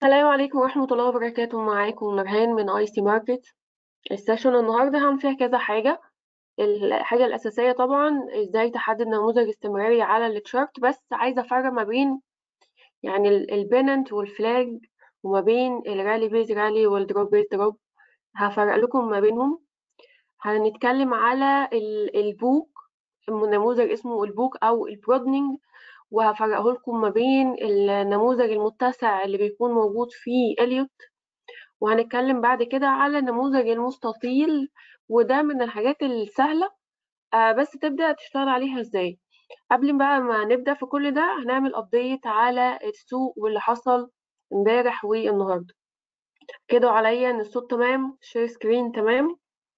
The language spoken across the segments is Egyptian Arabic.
السلام عليكم ورحمة الله وبركاته معاكم نورهان من اي سي ماركت السيشن النهاردة هعمل فيها كذا حاجة الحاجة الأساسية طبعا ازاي تحدد نموذج استمراري على التشارت بس عايزة أفرق ما بين يعني البيننت والفلاج وما بين الرالي بيز رالي والدروب بيز دروب هفرق لكم ما بينهم هنتكلم على البوك نموذج اسمه البوك أو البرودنينج وهفرقه لكم ما بين النموذج المتسع اللي بيكون موجود في إليوت وهنتكلم بعد كده على النموذج المستطيل وده من الحاجات السهلة آه بس تبدأ تشتغل عليها ازاي قبل بقى ما نبدأ في كل ده هنعمل ابديت على السوق واللي حصل امبارح والنهاردة كده عليا ان الصوت تمام شير سكرين تمام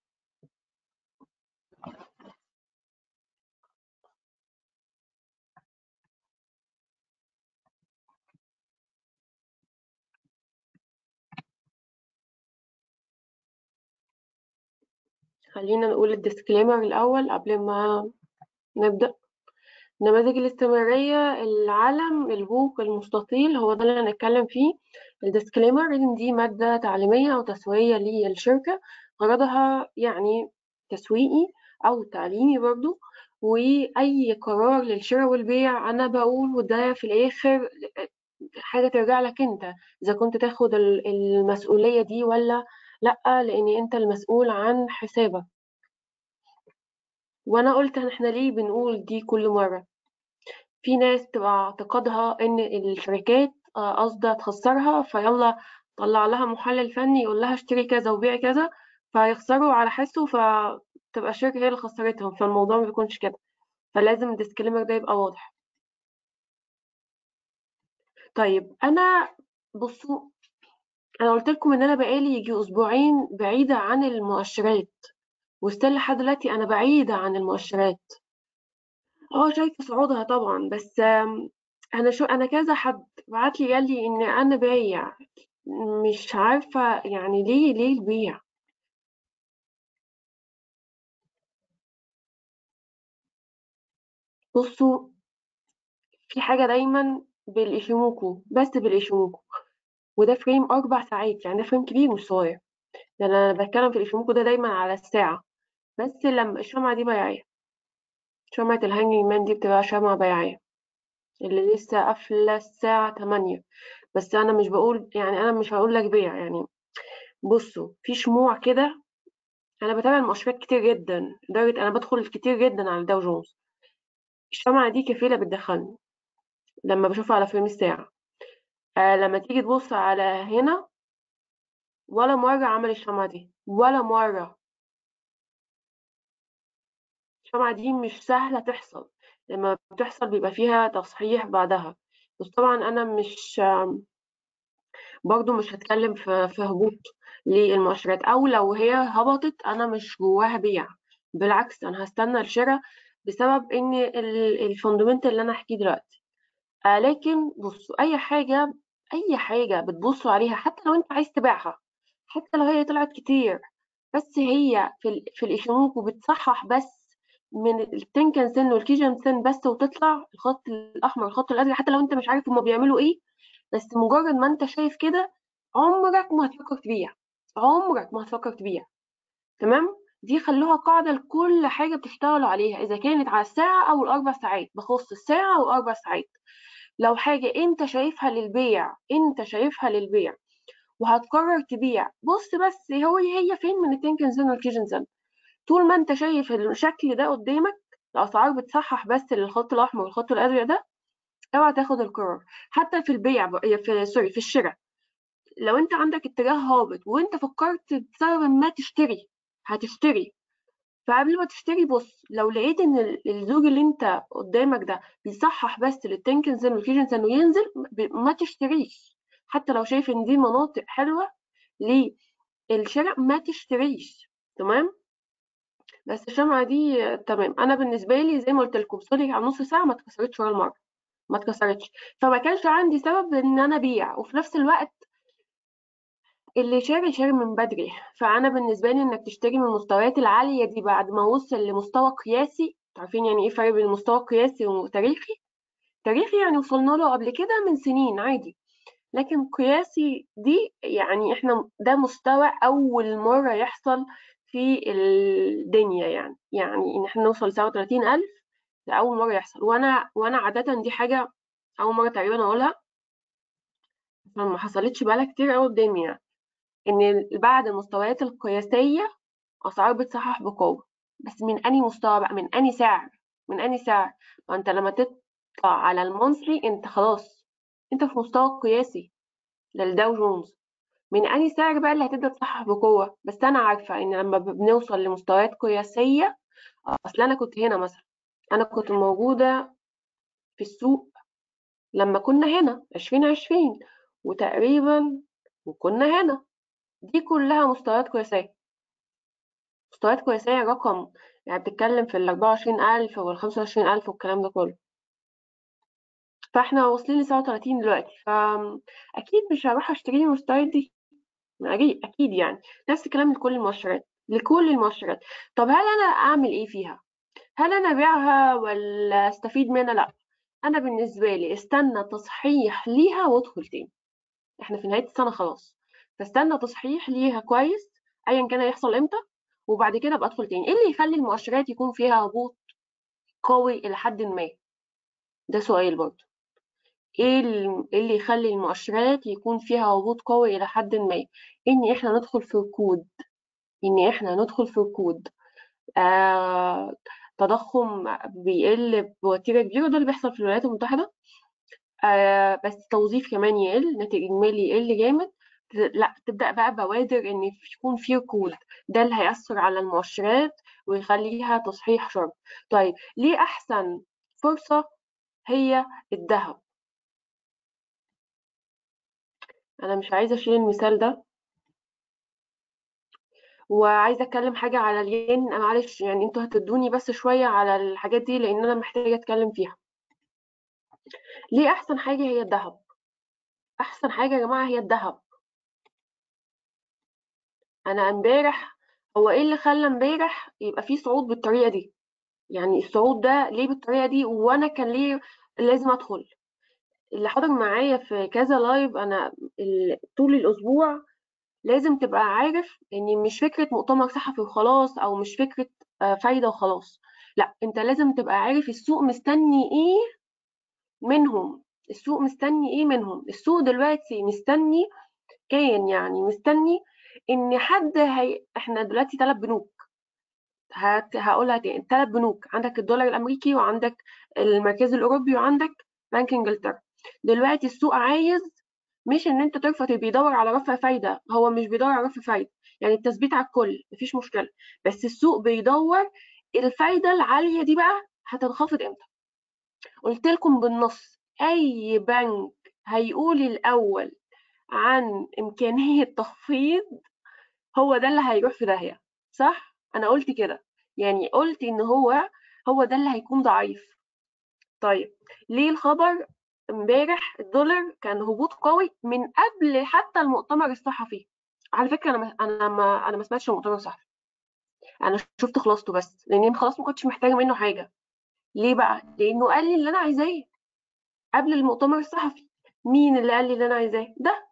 خلينا نقول الديسكليمر الأول قبل ما نبدأ نماذج الاستمرارية العلم البوك المستطيل هو ده اللي هنتكلم فيه الديسكليمر إن دي مادة تعليمية أو تسويقية للشركة غرضها يعني تسويقي أو تعليمي برضو وأي قرار للشراء والبيع أنا بقول وده في الآخر حاجة ترجع لك أنت إذا كنت تاخد المسؤولية دي ولا لأ لأن أنت المسؤول عن حسابك وأنا قلت إحنا ليه بنقول دي كل مرة في ناس تبقى اعتقادها إن الشركات قصدها تخسرها فيلا طلع لها محلل فني يقول لها اشتري كذا وبيع كذا فيخسروا على حسه فتبقى الشركة هي اللي خسرتهم فالموضوع ما بيكونش كده فلازم الديسكليمر ده يبقى واضح طيب أنا بصوا أنا قلت لكم إن أنا بقالي يجي أسبوعين بعيدة عن المؤشرات وستيل لحد دلوقتي أنا بعيدة عن المؤشرات اه شايفة صعودها طبعا بس أنا شو أنا كذا حد بعت لي قال لي إن أنا بايع مش عارفة يعني ليه ليه البيع بصوا في حاجة دايما بالإيشيموكو بس بالإيشيموكو وده فريم أربع ساعات يعني ده فريم كبير مش صغير ده أنا بتكلم في الإيشيموكو ده دايما على الساعة بس لما الشمعة دي بياعية شمعة الهانجينج مان دي بتبقى شمعة بياعية اللي لسه قافلة الساعة تمانية بس أنا مش بقول يعني أنا مش هقول لك بيع يعني بصوا في شموع كده أنا بتابع المؤشرات كتير جدا لدرجة أنا بدخل كتير جدا على الداو جونز الشمعة دي كفيلة بتدخلني لما بشوفها على فريم الساعة آه لما تيجي تبص على هنا ولا مرة عمل الشمعة دي ولا مرة الشمعة دي مش سهلة تحصل لما بتحصل بيبقى فيها تصحيح بعدها بس طبعا أنا مش برضو مش هتكلم في في هبوط للمؤشرات أو لو هي هبطت أنا مش جواها بيع بالعكس أنا هستنى الشراء بسبب إن الفوندمنت اللي أنا أحكيه دلوقتي آه لكن بصوا أي حاجة أي حاجة بتبصوا عليها حتى لو أنت عايز تبيعها حتى لو هي طلعت كتير بس هي في ال في الإيشيموكو بتصحح بس من التنكن سن والكيجن سن بس وتطلع الخط الأحمر الخط الأزرق حتى لو أنت مش عارف هما بيعملوا إيه بس مجرد ما أنت شايف كده عمرك ما هتفكر تبيع عمرك ما هتفكر تبيع تمام دي خلوها قاعدة لكل حاجة بتشتغلوا عليها إذا كانت على الساعة أو الأربع ساعات بخص الساعة والأربع ساعات لو حاجة أنت شايفها للبيع أنت شايفها للبيع وهتقرر تبيع بص بس هو هي فين من التنكن زن والكيجن زن طول ما انت شايف الشكل ده قدامك الاسعار بتصحح بس للخط الاحمر والخط الازرق ده اوعى تاخد القرار حتى في البيع في سوري في الشراء لو انت عندك اتجاه هابط وانت فكرت بسبب ما تشتري هتشتري فقبل ما تشتري بص لو لقيت ان الزوج اللي انت قدامك ده بيصحح بس للتنكنسن والكيجنسن وينزل ما تشتريش حتى لو شايف ان دي مناطق حلوه للشراء ما تشتريش تمام بس الشمعة دي تمام أنا بالنسبة لي زي ما قلت لكم صلي على نص ساعة ما اتكسرتش ولا مرة ما اتكسرتش فما كانش عندي سبب إن أنا أبيع وفي نفس الوقت اللي شاري شاري من بدري فأنا بالنسبة لي إنك تشتري من المستويات العالية دي بعد ما وصل لمستوى قياسي عارفين يعني إيه فرق بين المستوى القياسي وتاريخي تاريخي يعني وصلنا له قبل كده من سنين عادي لكن قياسي دي يعني احنا ده مستوى اول مرة يحصل في الدنيا يعني يعني ان احنا نوصل لسبعة وتلاتين الف ده اول مرة يحصل وانا وانا عادة دي حاجة اول مرة تقريبا اقولها ما حصلتش بقالها كتير قوي قدامي يعني ان بعد المستويات القياسية اسعار بتصحح بقوة بس من اني مستوى بقى من اني سعر من اني سعر ما انت لما تطلع على المونثلي انت خلاص انت في مستوى قياسي للداو جونز من اني سعر بقى اللي هتبدا تصحح بقوه بس انا عارفه ان لما بنوصل لمستويات قياسيه اصل انا كنت هنا مثلا انا كنت موجوده في السوق لما كنا هنا عشرين عشرين وتقريبا وكنا هنا دي كلها مستويات قياسيه مستويات قياسيه رقم يعني بتتكلم في الأربعة وعشرين ألف والخمسة وعشرين ألف والكلام ده كله فاحنا واصلين لسبعة وتلاتين دلوقتي فأكيد مش هروح أشتري المستويات دي أكيد يعني نفس الكلام لكل المؤشرات لكل المؤشرات طب هل أنا أعمل إيه فيها؟ هل أنا أبيعها ولا أستفيد منها؟ لأ أنا بالنسبة لي استنى تصحيح ليها وأدخل تاني إحنا في نهاية السنة خلاص فاستنى تصحيح ليها كويس أيا كان هيحصل إمتى وبعد كده أبقى أدخل تاني إيه اللي يخلي المؤشرات يكون فيها هبوط قوي إلى حد ما؟ ده سؤال برضه ايه اللي يخلي المؤشرات يكون فيها هبوط قوي الى حد ما ان احنا ندخل في ركود ان احنا ندخل في ركود آه تضخم بيقل بوتيره كبيره وده اللي بيحصل في الولايات المتحده آه بس التوظيف كمان يقل ناتج اجمالي يقل جامد لا تبدا بقى بوادر ان يكون في ركود ده اللي هيأثر على المؤشرات ويخليها تصحيح شرط طيب ليه احسن فرصه هي الذهب انا مش عايزه اشيل المثال ده وعايزه اتكلم حاجه على الين معلش يعني انتوا هتدوني بس شويه على الحاجات دي لان انا محتاجه اتكلم فيها ليه احسن حاجه هي الذهب احسن حاجه يا جماعه هي الذهب انا امبارح هو ايه اللي خلى امبارح يبقى فيه صعود بالطريقه دي يعني الصعود ده ليه بالطريقه دي وانا كان ليه لازم ادخل اللي حاضر معايا في كذا لايف انا طول الاسبوع لازم تبقى عارف ان مش فكره مؤتمر صحفي وخلاص او مش فكره فايده وخلاص لا انت لازم تبقى عارف السوق مستني ايه منهم السوق مستني ايه منهم السوق دلوقتي مستني كان يعني مستني ان حد هي... احنا دلوقتي ثلاث بنوك هت... هقولها تاني ثلاث بنوك عندك الدولار الامريكي وعندك المركز الاوروبي وعندك بنك انجلترا دلوقتي السوق عايز مش ان انت ترفع بيدور على رفع فايده هو مش بيدور على رفع فايده يعني التثبيت على الكل مفيش مشكله بس السوق بيدور الفايده العاليه دي بقى هتنخفض امتى قلت لكم بالنص اي بنك هيقول الاول عن امكانيه تخفيض هو ده اللي هيروح في داهيه صح انا قلت كده يعني قلت ان هو هو ده اللي هيكون ضعيف طيب ليه الخبر امبارح الدولار كان هبوط قوي من قبل حتى المؤتمر الصحفي على فكره انا ما انا ما انا ما سمعتش المؤتمر الصحفي انا شفت خلاصته بس لان خلاص ما كنتش محتاجه منه حاجه ليه بقى لانه قال لي اللي انا عايزاه قبل المؤتمر الصحفي مين اللي قال لي اللي انا عايزاه ده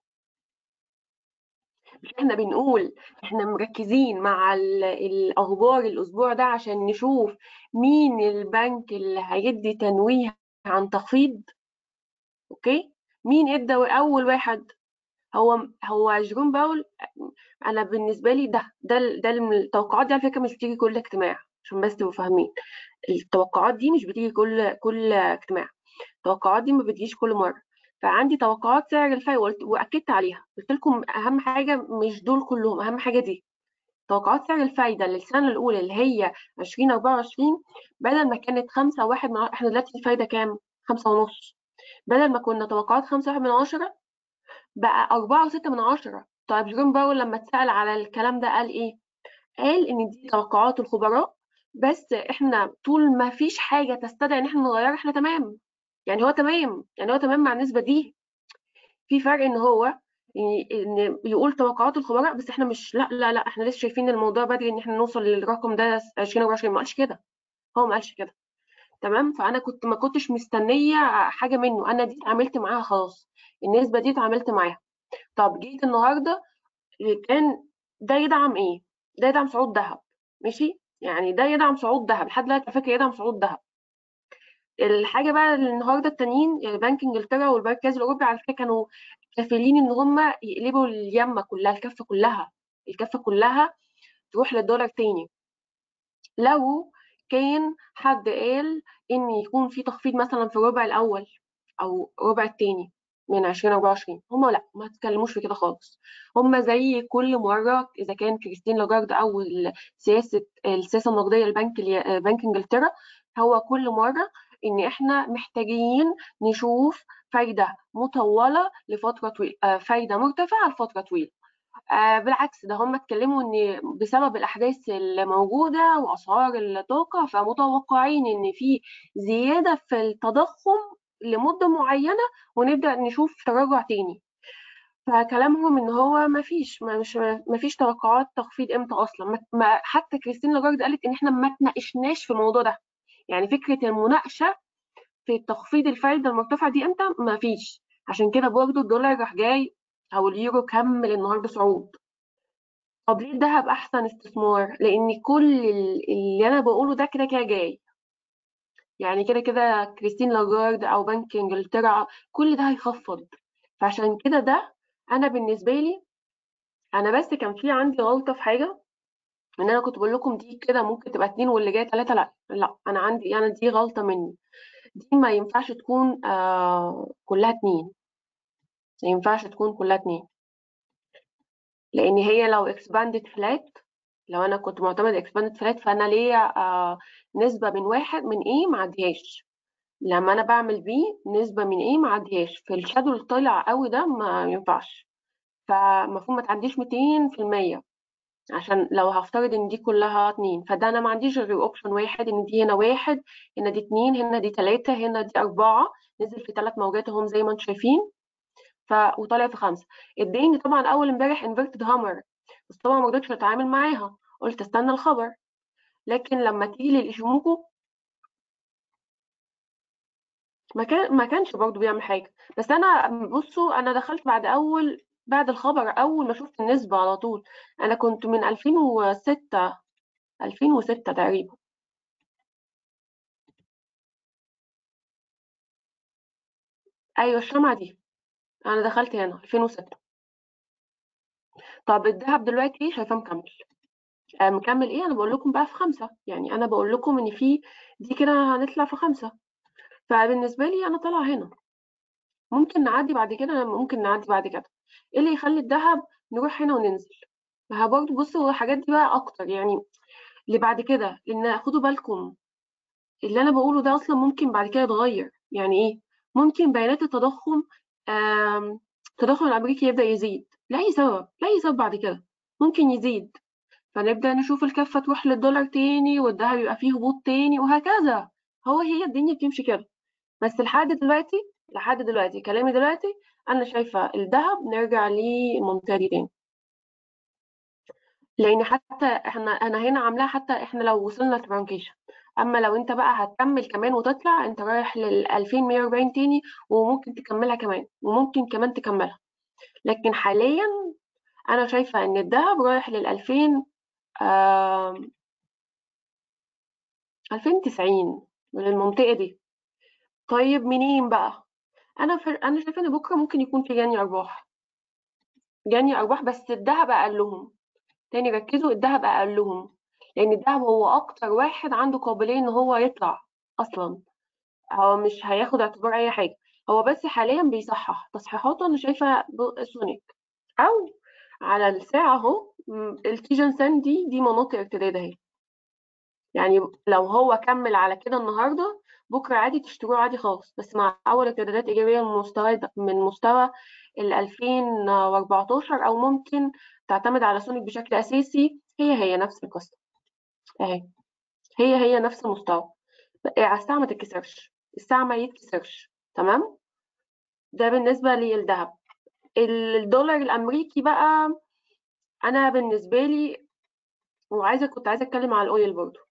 مش احنا بنقول احنا مركزين مع الاخبار الاسبوع ده عشان نشوف مين البنك اللي هيدي تنويه عن تخفيض اوكي مين ادى اول واحد هو هو جيروم باول انا بالنسبه لي ده ده ده التوقعات دي على فكره مش بتيجي كل اجتماع عشان بس تبقوا فاهمين التوقعات دي مش بتيجي كل كل اجتماع التوقعات دي ما بتجيش كل مره فعندي توقعات سعر الفايده واكدت عليها قلت لكم اهم حاجه مش دول كلهم اهم حاجه دي توقعات سعر الفايده للسنه الاولى اللي هي 2024 بدل ما كانت 5 واحد من احنا دلوقتي الفايده كام 5 ونص بدل ما كنا توقعات 5 واحد من عشرة بقى 4 و6 من عشرة طيب جيروم باول لما اتسأل على الكلام ده قال ايه قال ان دي توقعات الخبراء بس احنا طول ما فيش حاجه تستدعي ان احنا نغيرها احنا تمام يعني هو تمام يعني هو تمام مع النسبه دي في فرق ان هو ان يقول توقعات الخبراء بس احنا مش لا لا لا احنا لسه شايفين الموضوع بدري ان احنا نوصل للرقم ده 2024 ما قالش كده هو ما قالش كده تمام فانا كنت ما كنتش مستنيه حاجه منه انا دي اتعاملت معاها خلاص النسبه دي اتعاملت معاها طب جيت النهارده كان ده يدعم ايه ده يدعم صعود ذهب ماشي يعني ده يدعم صعود ذهب لحد دلوقتي على فكره يدعم صعود ذهب الحاجه بقى اللي النهارده التانيين يعني بنك انجلترا والبنك المركزي الاوروبي على فكره كانوا كافلين ان هم يقلبوا اليمه كلها الكفه كلها الكفه كلها تروح للدولار تاني لو كان حد قال ان يكون في تخفيض مثلا في الربع الاول او الربع التاني من 2024 هم لا ما تكلموش في كده خالص هم زي كل مره اذا كان كريستين لاجارد او سياسه السياسه النقديه لبنك بنك انجلترا هو كل مره ان احنا محتاجين نشوف فايده مطوله لفتره طويله فايده مرتفعه لفتره طويله آه بالعكس ده هم اتكلموا ان بسبب الاحداث اللي موجوده واسعار الطاقه فمتوقعين ان في زياده في التضخم لمده معينه ونبدا نشوف تراجع تاني فكلامهم ان هو ما فيش ما مش ما فيش توقعات تخفيض امتى اصلا ما حتى كريستين لاجارد قالت ان احنا ما تناقشناش في الموضوع ده يعني فكره المناقشه في تخفيض الفايده المرتفعه دي امتى ما فيش عشان كده برضو الدولار راح جاي او اليورو كمل النهارده صعود طب ليه الذهب احسن استثمار لان كل اللي انا بقوله ده كده كده جاي يعني كده كده كريستين لاجارد او بنك انجلترا كل ده هيخفض فعشان كده ده انا بالنسبه لي انا بس كان في عندي غلطه في حاجه ان انا كنت بقول لكم دي كده ممكن تبقى اتنين واللي جاي تلاته لا لا انا عندي انا دي غلطه مني دي ما ينفعش تكون آه كلها اتنين ما ينفعش تكون كلها اتنين لان هي لو expanded flat لو انا كنت معتمد expanded flat فانا ليا آه نسبه من واحد من ايه ما عديهاش لما انا بعمل بي نسبه من ايه ما عديهاش في الشادو اللي طالع قوي ده ما ينفعش فالمفروض ما تعديش 200% عشان لو هفترض ان دي كلها اتنين فده انا ما عنديش غير اوبشن واحد ان دي هنا واحد هنا دي اتنين هنا دي تلاتة هنا دي اربعة نزل في ثلاث موجات اهم زي ما انتم شايفين ف وطالع في خمسة اداني طبعا اول امبارح انفرتد هامر بس طبعا ما رضيتش اتعامل معاها قلت استنى الخبر لكن لما تيجي للايشيموكو ما كان ما كانش برضه بيعمل حاجه بس انا بصوا انا دخلت بعد اول بعد الخبر اول ما شفت النسبه على طول انا كنت من 2006 2006 تقريبا ايوه الشمعة دي انا دخلت هنا 2006 طب الذهب دلوقتي شايفاه مكمل آه مكمل ايه انا بقول لكم بقى في خمسة يعني انا بقول لكم ان في دي كده هنطلع في خمسة فبالنسبه لي انا طالعه هنا ممكن نعدي بعد كده ممكن نعدي بعد كده ايه اللي يخلي الذهب نروح هنا وننزل ما برضه بصوا الحاجات دي بقى اكتر يعني اللي بعد كده لان خدوا بالكم اللي انا بقوله ده اصلا ممكن بعد كده يتغير يعني ايه ممكن بيانات التضخم التضخم الامريكي يبدا يزيد لاي سبب لاي سبب بعد كده ممكن يزيد فنبدا نشوف الكفه تروح للدولار تاني والذهب يبقى فيه هبوط تاني وهكذا هو هي الدنيا بتمشي كده بس لحد دلوقتي لحد دلوقتي كلامي دلوقتي انا شايفه الذهب نرجع للمنطقه دي تاني لان حتى احنا انا هنا عاملاها حتى احنا لو وصلنا ترانكيشن اما لو انت بقى هتكمل كمان وتطلع انت رايح لل 2140 تاني وممكن تكملها كمان وممكن كمان تكملها لكن حاليا انا شايفه ان الذهب رايح لل 2000 آه 2090 من المنطقه دي طيب منين بقى انا فر... انا شايفه ان بكره ممكن يكون في جني ارباح جني ارباح بس الذهب اقلهم تاني ركزوا الذهب اقلهم لان الذهب هو اكتر واحد عنده قابليه ان هو يطلع اصلا هو مش هياخد اعتبار اي حاجه هو بس حاليا بيصحح تصحيحاته انا شايفه سونيك او على الساعه اهو الكيجن سان دي دي مناطق ارتداد اهي يعني لو هو كمل على كده النهارده بكره عادي تشتروه عادي خالص بس مع اول ارتدادات ايجابيه من مستوى من مستوى ال 2014 او ممكن تعتمد على سونيك بشكل اساسي هي هي نفس القصه اهي هي هي نفس المستوى الساعه ما تتكسرش الساعه ما يتكسرش تمام ده بالنسبه للذهب الدولار الامريكي بقى انا بالنسبه لي وعايزه كنت عايزه اتكلم على الاويل برضو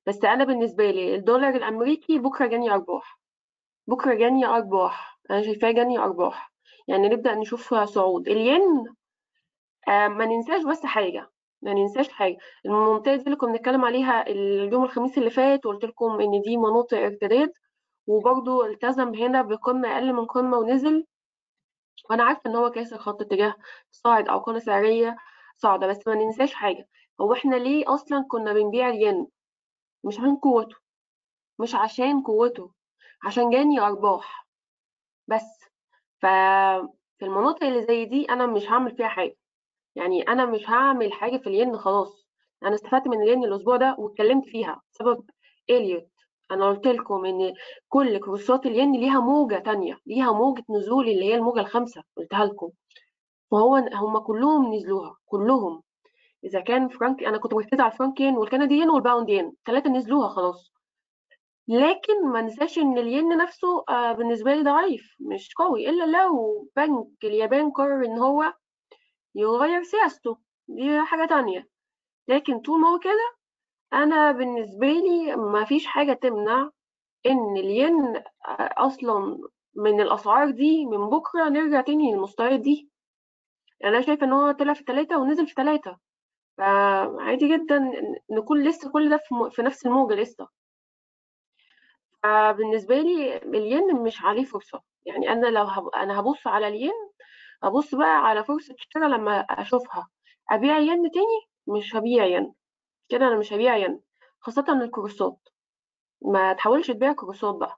بس انا بالنسبه لي الدولار الامريكي بكره جاني ارباح بكره جاني ارباح انا شايفاه جاني ارباح يعني نبدا نشوف صعود الين آه ما ننساش بس حاجه ما ننساش حاجه المنطقه دي اللي كنا بنتكلم عليها اليوم الخميس اللي فات وقلت لكم ان دي مناطق ارتداد وبرضه التزم هنا بقمه اقل من قمه ونزل وانا عارفه ان هو كاسر خط اتجاه صاعد او قناه سعريه صاعده بس ما ننساش حاجه هو احنا ليه اصلا كنا بنبيع الين مش عشان قوته مش عشان قوته عشان جاني ارباح بس ففي المناطق اللي زي دي انا مش هعمل فيها حاجه يعني انا مش هعمل حاجه في الين خلاص انا استفدت من الين الاسبوع ده واتكلمت فيها بسبب اليوت انا قلت لكم ان كل كورسات الين ليها موجه تانية ليها موجه نزول اللي هي الموجه الخامسه قلتها لكم فهو هم كلهم نزلوها كلهم اذا كان فرانك انا كنت مركزه على الفرانكين والكنديين والباوندين ثلاثه نزلوها خلاص لكن ما ننساش ان الين نفسه آه بالنسبه لي ضعيف مش قوي الا لو بنك اليابان قرر ان هو يغير سياسته دي حاجه تانية لكن طول ما هو كده انا بالنسبه لي ما فيش حاجه تمنع ان الين آه اصلا من الاسعار دي من بكره نرجع تاني للمستويات دي انا شايفه ان هو طلع في ثلاثة ونزل في ثلاثة فعادي جدا نكون لسه كل ده في, في نفس الموجه لسه فبالنسبه لي الين مش عليه فرصه يعني انا لو هب... انا هبص على الين هبص بقى على فرصه شراء لما اشوفها ابيع ين تاني مش هبيع ين كده انا مش هبيع ين خاصه الكورسات ما تحاولش تبيع كورسات بقى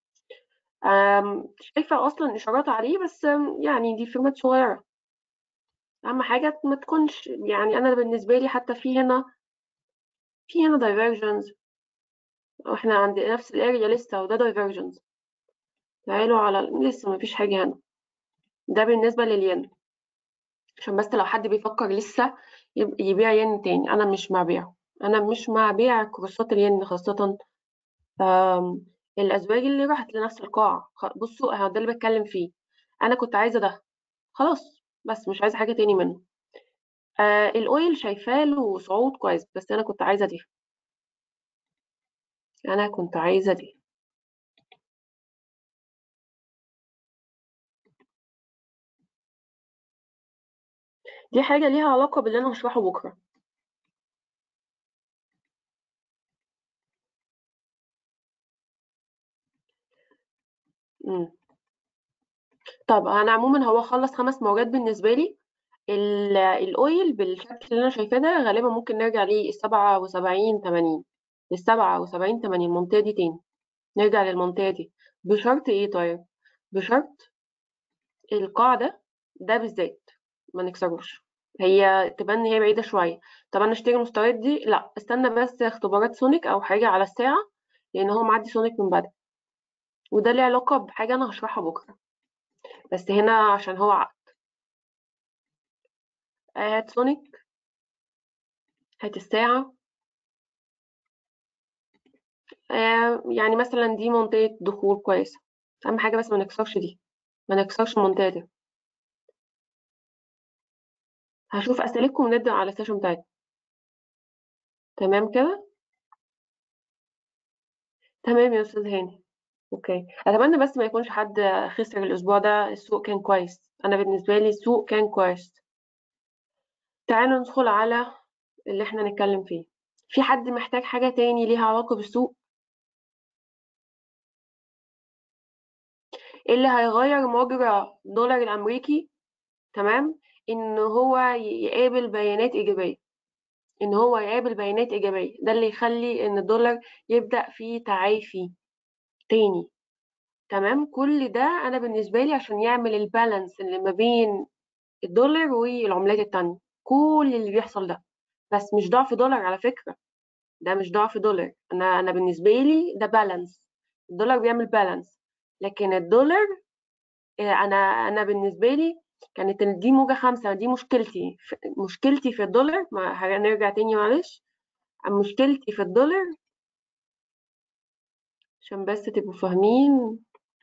شايفه اصلا اشارات عليه بس يعني دي فيرمات صغيره اهم حاجه ما تكونش يعني انا بالنسبه لي حتى في هنا في هنا دايفرجنز واحنا عند نفس الاريا لسه وده دايفرجنز تعالوا على لسه ما فيش حاجه هنا ده بالنسبه للين عشان بس لو حد بيفكر لسه يبيع ين تاني انا مش مع بيعه انا مش مع بيع كورسات الين خاصه الازواج اللي راحت لنفس القاعه بصوا ده اللي بتكلم فيه انا كنت عايزه ده خلاص بس مش عايزه حاجه تاني منه آه الاويل شايفاه له صعود كويس بس انا كنت عايزه دي انا كنت عايزه دي دي حاجه ليها علاقه باللي انا هشرحه بكره امم طب انا عموما هو خلص خمس موجات بالنسبه لي الاويل بالشكل اللي انا شايفاه ده غالبا ممكن نرجع ليه السبعة وسبعين تمانين للسبعة وسبعين تمانين المنطقة دي تاني نرجع للمنطقة دي بشرط ايه طيب بشرط القاعدة ده بالذات ما نكسروش هي تبان ان هي بعيدة شوية طب انا اشتري المستويات دي لا استنى بس اختبارات سونيك او حاجة على الساعة لان هو معدي سونيك من بدري وده ليه علاقة بحاجة انا هشرحها بكرة بس هنا عشان هو عقد هات سونيك هات الساعة آه يعني مثلا دي منطقة دخول كويسة أهم حاجة بس ما نكسرش دي ما نكسرش المنطقة دي هشوف أسئلتكم ونبدأ على السيشن بتاعتنا تمام كده تمام يا أستاذ هاني أوكي أتمنى بس ما يكونش حد خسر الأسبوع ده السوق كان كويس أنا بالنسبة لي السوق كان كويس تعالوا ندخل على اللي احنا نتكلم فيه في حد محتاج حاجة تاني ليها علاقة بالسوق اللي هيغير مجرى الدولار الأمريكي تمام إن هو يقابل بيانات إيجابية إن هو يقابل بيانات إيجابية ده اللي يخلي إن الدولار يبدأ فيه تعافي تاني تمام كل ده أنا بالنسبة لي عشان يعمل البالانس اللي ما بين الدولار والعملات التانية كل اللي بيحصل ده بس مش ضعف دولار على فكرة ده مش ضعف دولار أنا أنا بالنسبة لي ده بالانس الدولار بيعمل بالانس لكن الدولار أنا أنا بالنسبة لي كانت دي موجة خمسة دي مشكلتي مشكلتي في الدولار ما هنرجع تاني معلش مشكلتي في الدولار عشان بس تبقوا فاهمين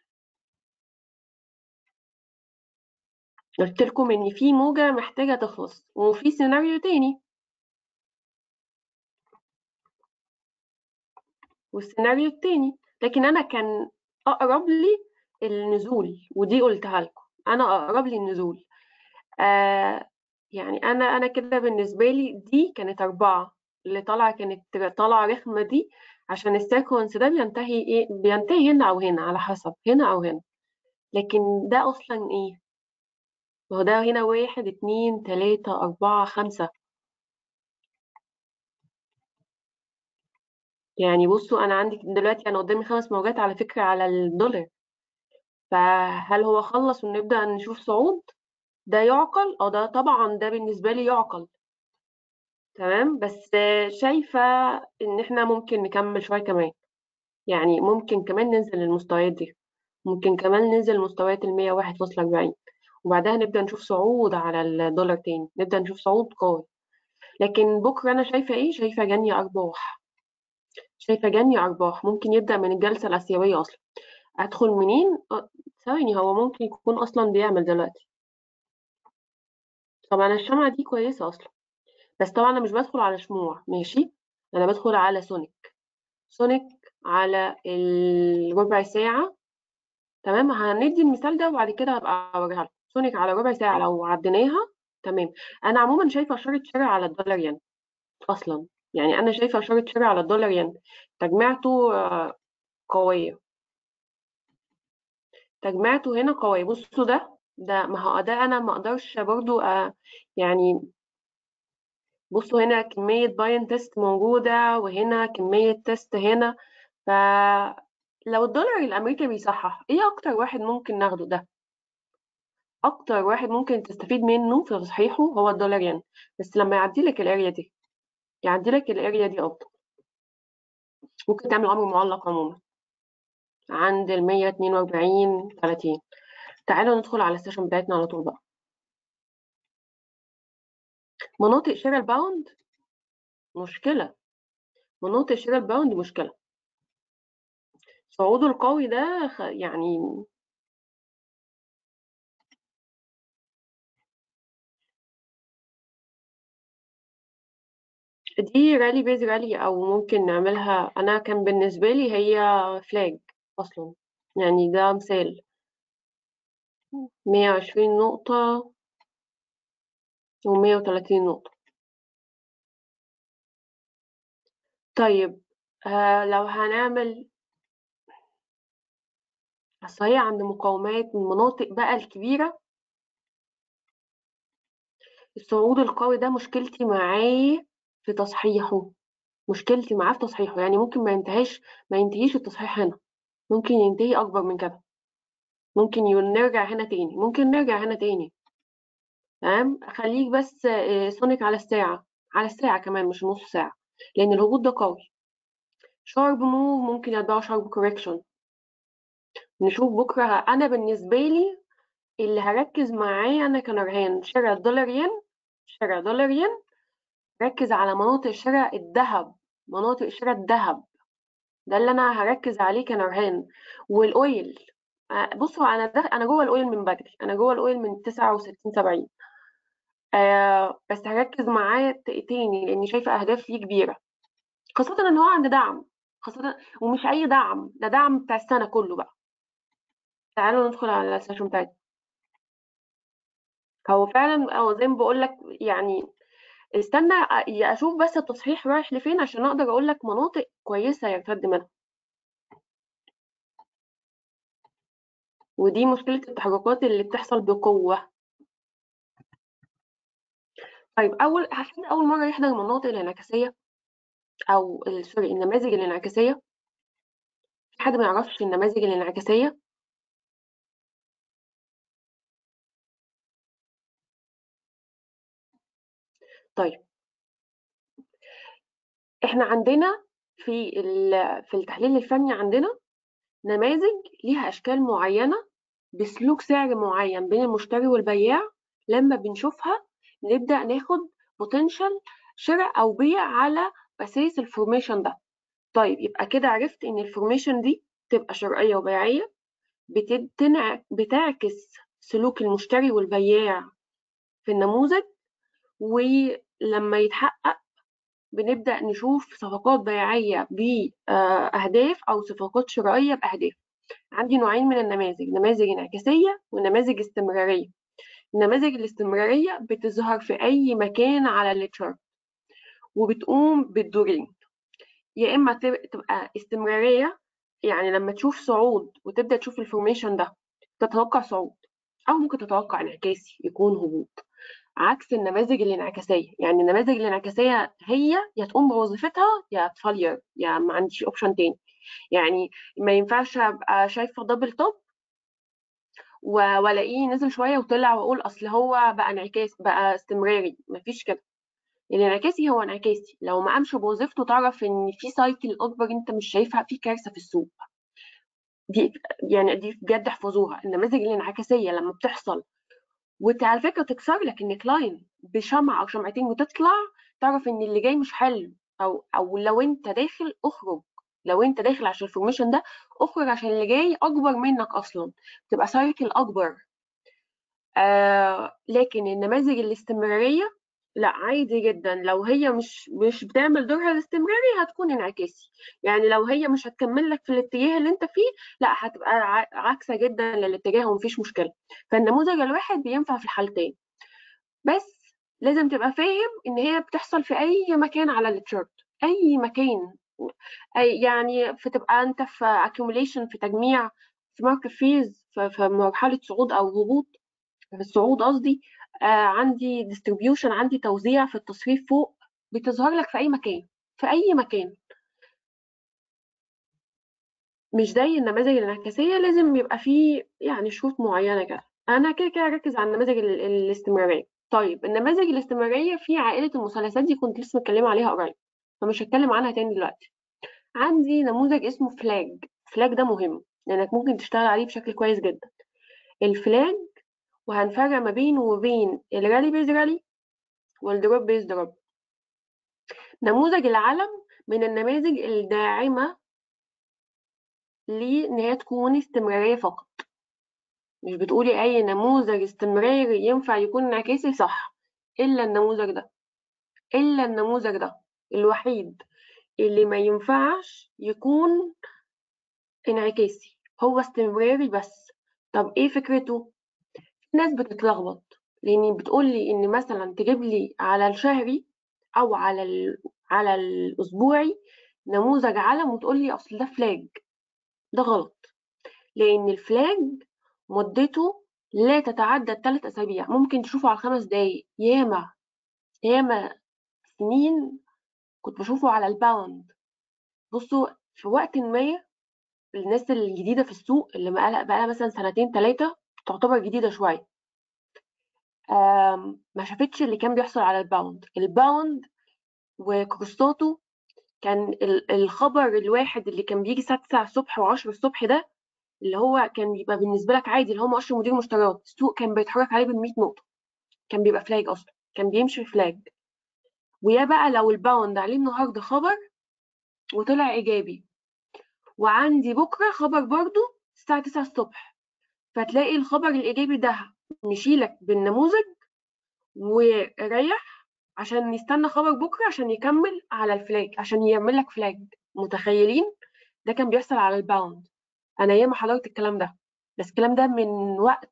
قلت لكم ان في موجة محتاجة تخلص وفي سيناريو تاني والسيناريو التاني لكن أنا كان أقرب لي النزول ودي قلتها لكم أنا أقرب لي النزول آه يعني أنا أنا كده بالنسبة لي دي كانت أربعة اللي طالعة كانت طالعة رخمة دي عشان السيكونس ده بينتهي إيه بينتهي هنا أو هنا على حسب هنا أو هنا لكن ده أصلا إيه ما هو ده هنا واحد اتنين تلاتة أربعة خمسة يعني بصوا أنا عندي دلوقتي أنا قدامي خمس موجات على فكرة على الدولار فهل هو خلص ونبدأ نشوف صعود ده يعقل اه ده طبعا ده بالنسبة لي يعقل تمام بس شايفة إن إحنا ممكن نكمل شوية كمان يعني ممكن كمان ننزل للمستويات دي ممكن كمان ننزل لمستويات المية واحد فاصلة أربعين وبعدها نبدأ نشوف صعود على الدولار تاني نبدأ نشوف صعود قوي لكن بكرة أنا شايفة إيه شايفة جني أرباح شايفة جني أرباح ممكن يبدأ من الجلسة الآسيوية أصلا أدخل منين أه، ثواني هو ممكن يكون أصلا بيعمل دلوقتي طبعا الشمعة دي كويسة أصلا بس طبعا أنا مش بدخل على شموع ماشي أنا بدخل على سونيك سونيك على الربع ساعة تمام هندي المثال ده وبعد كده هبقى أوريها لكم سونيك على ربع ساعة لو عديناها تمام أنا عموما شايفة إشارة شراء على الدولار ين أصلا يعني أنا شايفة إشارة شراء على الدولار ين تجميعته آه، قوية تجميعته هنا قوية بصوا ده ده ما هو ده أنا ما أقدرش برضو آه، يعني بصوا هنا كمية باين تيست موجودة وهنا كمية تيست هنا فلو الدولار الأمريكي بيصحح إيه أكتر واحد ممكن ناخده ده أكتر واحد ممكن تستفيد منه في تصحيحه هو الدولار ين بس لما يعدي لك الاريا دي يعدي لك الاريا دي أفضل ممكن تعمل أمر معلق عموما عند ال 142 30 تعالوا ندخل على السيشن بتاعتنا على طول بقى مناطق شراء الباوند مشكلة مناطق شراء الباوند مشكلة صعوده القوي ده خ- يعني دي رالي بيز رالي او ممكن نعملها انا كان بالنسبة لي هي فلاج اصلا يعني ده مثال 120 نقطة و130 نقطة طيب آه لو هنعمل أصل هي عند مقاومات من المناطق بقى الكبيرة الصعود القوي ده مشكلتي معاه في تصحيحه مشكلتي معاه في تصحيحه يعني ممكن ما ينتهيش ما ينتهيش التصحيح هنا ممكن ينتهي أكبر من كده ممكن ي- نرجع هنا تاني ممكن نرجع هنا تاني تمام خليك بس آه، سونيك على الساعة على الساعة كمان مش نص ساعة لأن الهبوط ده قوي شارب موف ممكن يتبعه شارب كوريكشن نشوف بكرة أنا بالنسبة لي اللي هركز معاه أنا كنرهان شراء الدولار ين شراء دولار ين ركز على مناطق شراء الذهب مناطق شراء الذهب ده اللي أنا هركز عليه كنرهان والأويل آه، بصوا أنا ده أنا جوه الأويل من بدري أنا جوه الأويل من 69 70 آه بس هركز معاه ت- تاني لأني شايفة أهداف ليه كبيرة خاصة إن هو عند دعم خاصة ومش أي دعم ده دعم بتاع السنة كله بقى تعالوا ندخل على السيشن بتاعتنا هو فعلا أو زي ما بقول لك يعني استنى أ- اشوف بس التصحيح رايح لفين عشان اقدر اقول لك مناطق كويسه يرتد منها ودي مشكله التحركات اللي بتحصل بقوه طيب اول حد اول مره يحضر المناطق الانعكاسيه او ال- سوري النماذج الانعكاسيه في حد ما يعرفش النماذج الانعكاسيه طيب احنا عندنا في ال- في التحليل الفني عندنا نماذج ليها اشكال معينه بسلوك سعر معين بين المشتري والبياع لما بنشوفها نبدأ ناخد بوتنشال شراء أو بيع على أساس الفورميشن ده طيب يبقى كده عرفت إن الفورميشن دي تبقى شرائية وبيعية بتتنع... بتعكس سلوك المشتري والبياع في النموذج ولما يتحقق بنبدأ نشوف صفقات بيعية بأهداف أو صفقات شرائية بأهداف عندي نوعين من النماذج نماذج انعكاسية ونماذج استمرارية النماذج الاستمرارية بتظهر في أي مكان على التشارت وبتقوم بالدورين يا إما تبقى استمرارية يعني لما تشوف صعود وتبدأ تشوف الفورميشن ده تتوقع صعود أو ممكن تتوقع انعكاسي يكون هبوط عكس النماذج الانعكاسية يعني النماذج الانعكاسية هي يا تقوم بوظيفتها يا تفلير يا ما عنديش اوبشن تاني يعني ما ينفعش ابقى شايفه دبل توب والاقيه نزل شويه وطلع واقول اصل هو بقى انعكاس بقى استمراري مفيش كده الانعكاسي هو انعكاسي لو ما قامش بوظيفته تعرف ان في سايكل اكبر انت مش شايفها في كارثه في السوق دي يعني دي بجد احفظوها النماذج الانعكاسيه لما بتحصل وعلى فكره تكسر لك النكلاين بشمعه او شمعتين وتطلع تعرف ان اللي جاي مش حلو او او لو انت داخل اخرج لو انت داخل عشان الفورميشن ده اخرج عشان اللي جاي اكبر منك اصلا تبقى سايكل اكبر آه لكن النماذج الاستمراريه لا عادي جدا لو هي مش مش بتعمل دورها الاستمراري هتكون انعكاسي يعني لو هي مش هتكمل لك في الاتجاه اللي انت فيه لا هتبقى عكسه جدا للاتجاه ومفيش مشكله فالنموذج الواحد بينفع في الحالتين بس لازم تبقى فاهم ان هي بتحصل في اي مكان على التشارت اي مكان يعني فتبقى انت في accumulation في تجميع في ماركت فيز في مرحله صعود او هبوط في الصعود قصدي آه عندي distribution عندي توزيع في التصريف فوق بتظهر لك في اي مكان في اي مكان مش زي النماذج الانعكاسيه لازم يبقى فيه يعني شروط معينه كده انا كده كده اركز على النماذج الاستمراريه طيب النماذج الاستمراريه في عائله المثلثات دي كنت لسه متكلمه عليها قريب فمش هتكلم عنها تاني دلوقتي عندي نموذج اسمه فلاج فلاج ده مهم لانك ممكن تشتغل عليه بشكل كويس جدا الفلاج وهنفرق ما بينه وبين الرالي بيز رالي والدروب بيز دروب نموذج العلم من النماذج الداعمة لإن هي تكون استمرارية فقط مش بتقولي أي نموذج استمراري ينفع يكون انعكاسي صح إلا النموذج ده إلا النموذج ده الوحيد اللي ما ينفعش يكون انعكاسي هو استمراري بس طب ايه فكرته ناس بتتلخبط لاني بتقول لي ان مثلا تجيب لي على الشهري او على ال... على الاسبوعي نموذج علم وتقول لي اصل ده فلاج ده غلط لان الفلاج مدته لا تتعدى الثلاث اسابيع ممكن تشوفه على خمس دقايق ياما ياما سنين كنت بشوفه على الباوند بصوا في وقت ما الناس الجديدة في السوق اللي بقى بقى مثلا سنتين ثلاثة تعتبر جديدة شوية ما شافتش اللي كان بيحصل على الباوند الباوند وكروستاتو كان الخبر الواحد اللي كان بيجي الساعة 9 الصبح و10 الصبح ده اللي هو كان بيبقى بالنسبة لك عادي اللي هو مؤشر مدير مشتريات السوق كان بيتحرك عليه بال 100 نقطة كان بيبقى فلاج أصلا كان بيمشي فلاج ويا بقى لو الباوند عليه النهارده خبر وطلع إيجابي وعندي بكرة خبر برضو الساعة 9 الصبح فتلاقي الخبر الإيجابي ده مشيلك بالنموذج وريح عشان يستنى خبر بكرة عشان يكمل على الفلاج عشان يعمل لك فلاج متخيلين ده كان بيحصل على الباوند أنا ياما حضرت الكلام ده بس الكلام ده من وقت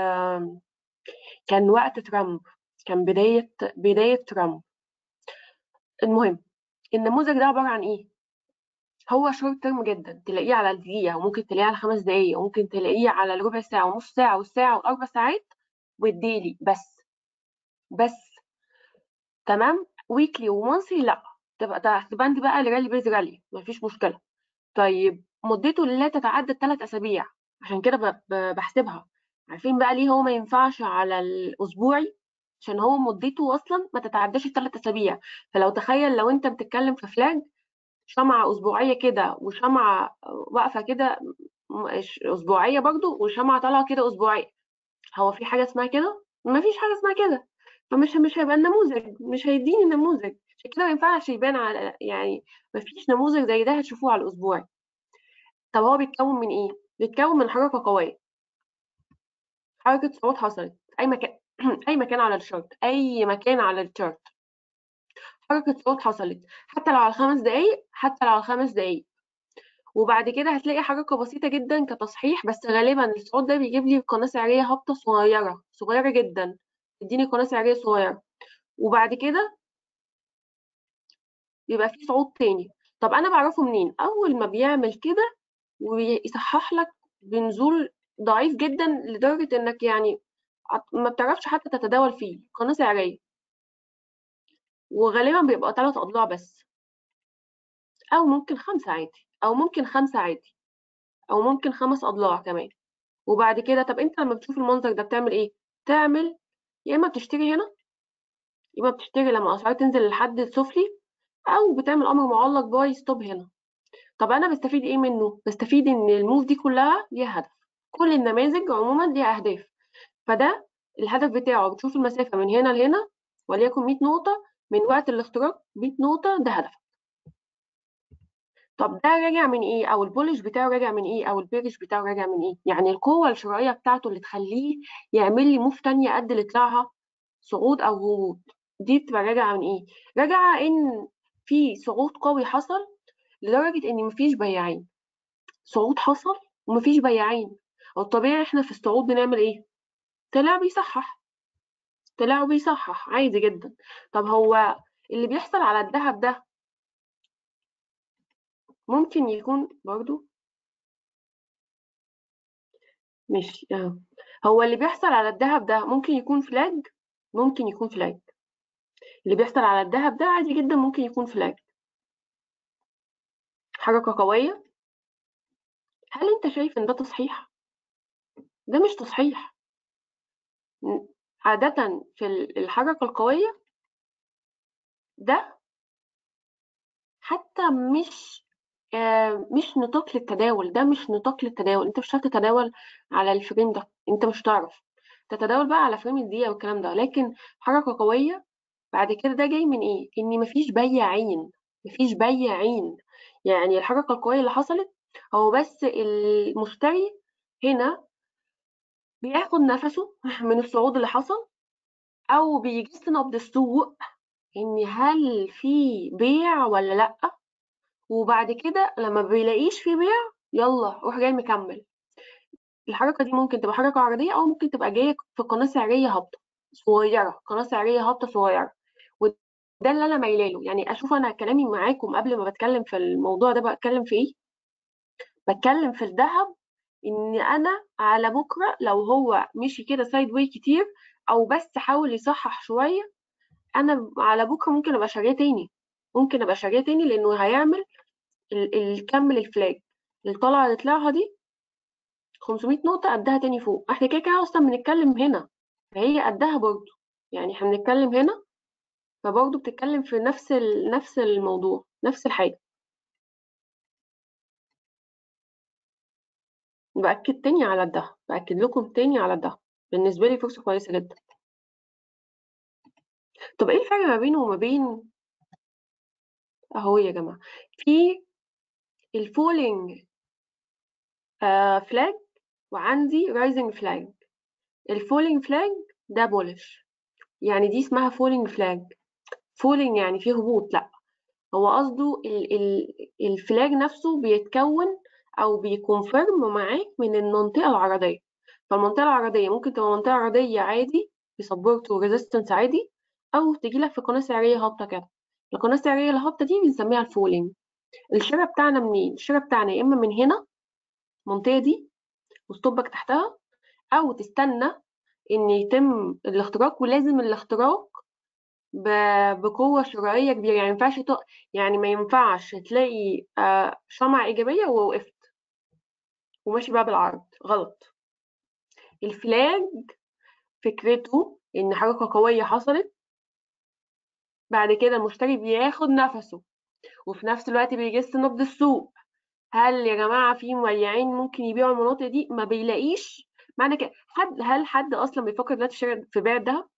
كان وقت ترامب كان بداية بداية ترامب المهم النموذج ده عبارة عن إيه؟ هو شورت ترم جدا تلاقيه على الدقيقة وممكن تلاقيه على خمس دقايق وممكن تلاقيه على الربع ساعة ونص ساعة والساعة والأربع ساعات والديلي بس بس تمام ويكلي ومانثلي لا تبقى تبان بقى لرالي بيز رالي مفيش مشكلة طيب مدته لا تتعدى الثلاث أسابيع عشان كده بحسبها عارفين بقى ليه هو ما ينفعش على الأسبوعي عشان هو مدته أصلا ما تتعداش الثلاث أسابيع فلو تخيل لو أنت بتتكلم في فلاج شمعة أسبوعية كده وشمعة واقفة كده أسبوعية برضو وشمعة طالعة كده أسبوعية هو في حاجة اسمها كده؟ ما فيش حاجة اسمها كده فمش مش هيبقى النموذج مش هيديني النموذج عشان كده ما ينفعش يبان على يعني ما فيش نموذج زي ده هتشوفوه على الأسبوعي طب هو بيتكون من إيه؟ بيتكون من حركة قوية حركة صعود حصلت أي مكان أي مكان على الشارت أي مكان على الشارت حركة صعود حصلت حتى لو على خمس دقايق حتى لو على خمس دقايق وبعد كده هتلاقي حركة بسيطة جدا كتصحيح بس غالبا الصعود ده بيجيب لي قناة سعرية هابطة صغيرة صغيرة جدا تديني قناة سعرية صغيرة وبعد كده بيبقى في صعود تاني طب انا بعرفه منين اول ما بيعمل كده ويصحح لك بنزول ضعيف جدا لدرجة انك يعني ما بتعرفش حتى تتداول فيه قناة سعرية وغالبا بيبقى ثلاث اضلاع بس او ممكن خمسة عادي او ممكن خمسة عادي او ممكن خمس اضلاع كمان وبعد كده طب انت لما بتشوف المنظر ده بتعمل ايه تعمل يا اما بتشتري هنا يا اما بتشتري لما اسعار تنزل لحد السفلي او بتعمل امر معلق باي ستوب هنا طب انا بستفيد ايه منه بستفيد ان الموف دي كلها ليها هدف كل النماذج عموما ليها اهداف فده الهدف بتاعه بتشوف المسافه من هنا لهنا وليكن 100 نقطه من وقت الاختراق 100 نقطه ده هدفك طب ده راجع من ايه او البولش بتاعه راجع من ايه او البيرش بتاعه راجع من ايه يعني القوه الشرائيه بتاعته اللي تخليه يعمل لي موف تانية قد اللي طلعها صعود او هبوط دي بتبقى راجعه من ايه راجعه ان في صعود قوي حصل لدرجه ان مفيش بياعين صعود حصل ومفيش بياعين الطبيعي احنا في الصعود بنعمل ايه طلع بيصحح طلع بيصحح عادي جدا طب هو اللي بيحصل على الذهب ده ممكن يكون برضو مش آه. هو اللي بيحصل على الذهب ده ممكن يكون فلاج ممكن يكون فلاج اللي بيحصل على الذهب ده عادي جدا ممكن يكون فلاج حركة قوية هل انت شايف ان ده تصحيح ده مش تصحيح عادة في الحركة القوية ده حتى مش آه مش نطاق للتداول ده مش نطاق للتداول انت مش هتتداول على الفريم ده انت مش هتعرف تتداول بقى على فريم الدقيقة والكلام ده لكن حركة قوية بعد كده ده جاي من ايه ان مفيش بياعين مفيش بياعين يعني الحركة القوية اللي حصلت هو بس المشتري هنا بياخد نفسه من الصعود اللي حصل او بيجس نبض السوق ان هل في بيع ولا لا وبعد كده لما بيلاقيش في بيع يلا روح جاي مكمل الحركه دي ممكن تبقى حركه عرضيه او ممكن تبقى جايه في قناه سعريه هابطه صغيره قناه سعريه هابطه صغيره وده اللي انا مايله له يعني اشوف انا كلامي معاكم قبل ما بتكلم في الموضوع ده بتكلم في ايه بتكلم في الذهب ان انا على بكره لو هو مشي كده سايد واي كتير او بس حاول يصحح شويه انا على بكره ممكن ابقى شاريه تاني ممكن ابقى شاريه تاني لانه هيعمل الكم الفلاج الطلعه اللي طلعها دي 500 نقطه قدها تاني فوق احنا كده كده اصلا بنتكلم هنا فهي قدها برضو يعني احنا بنتكلم هنا فبرضو بتتكلم في نفس نفس الموضوع نفس الحاجه باكد تاني على ده باكد لكم تاني على ده بالنسبه لي فرصه كويسه جدا طب ايه الفرق ما بينه وما بين اهو يا جماعه في الفولينج فلاج وعندي رايزنج فلاج الفولينج فلاج ده بولش يعني دي اسمها فولينج فلاج فولينج يعني فيه هبوط لا هو قصده الفلاج نفسه بيتكون او بيكونفيرم معاك من المنطقه العرضيه فالمنطقه العرضيه ممكن تبقى منطقه عرضيه عادي بسبورت وريزيستنس عادي او تجي لك في قناه سعريه هابطه كده القناه السعريه الهابطه دي بنسميها الفولينج الشراء بتاعنا منين الشراء بتاعنا يا اما من هنا المنطقه دي وستوبك تحتها او تستنى ان يتم الاختراق ولازم الاختراق بقوه شرائيه كبيره يعني ما ينفعش يعني ما ينفعش تلاقي شمعة ايجابيه ووقفت وماشي بقى بالعرض غلط الفلاج فكرته ان حركه قويه حصلت بعد كده المشتري بياخد نفسه وفي نفس الوقت بيجس نبض السوق هل يا جماعه في مبيعين ممكن يبيعوا المناطق دي ما بيلاقيش معنى كده حد هل حد اصلا بيفكر دلوقتي في بيع الذهب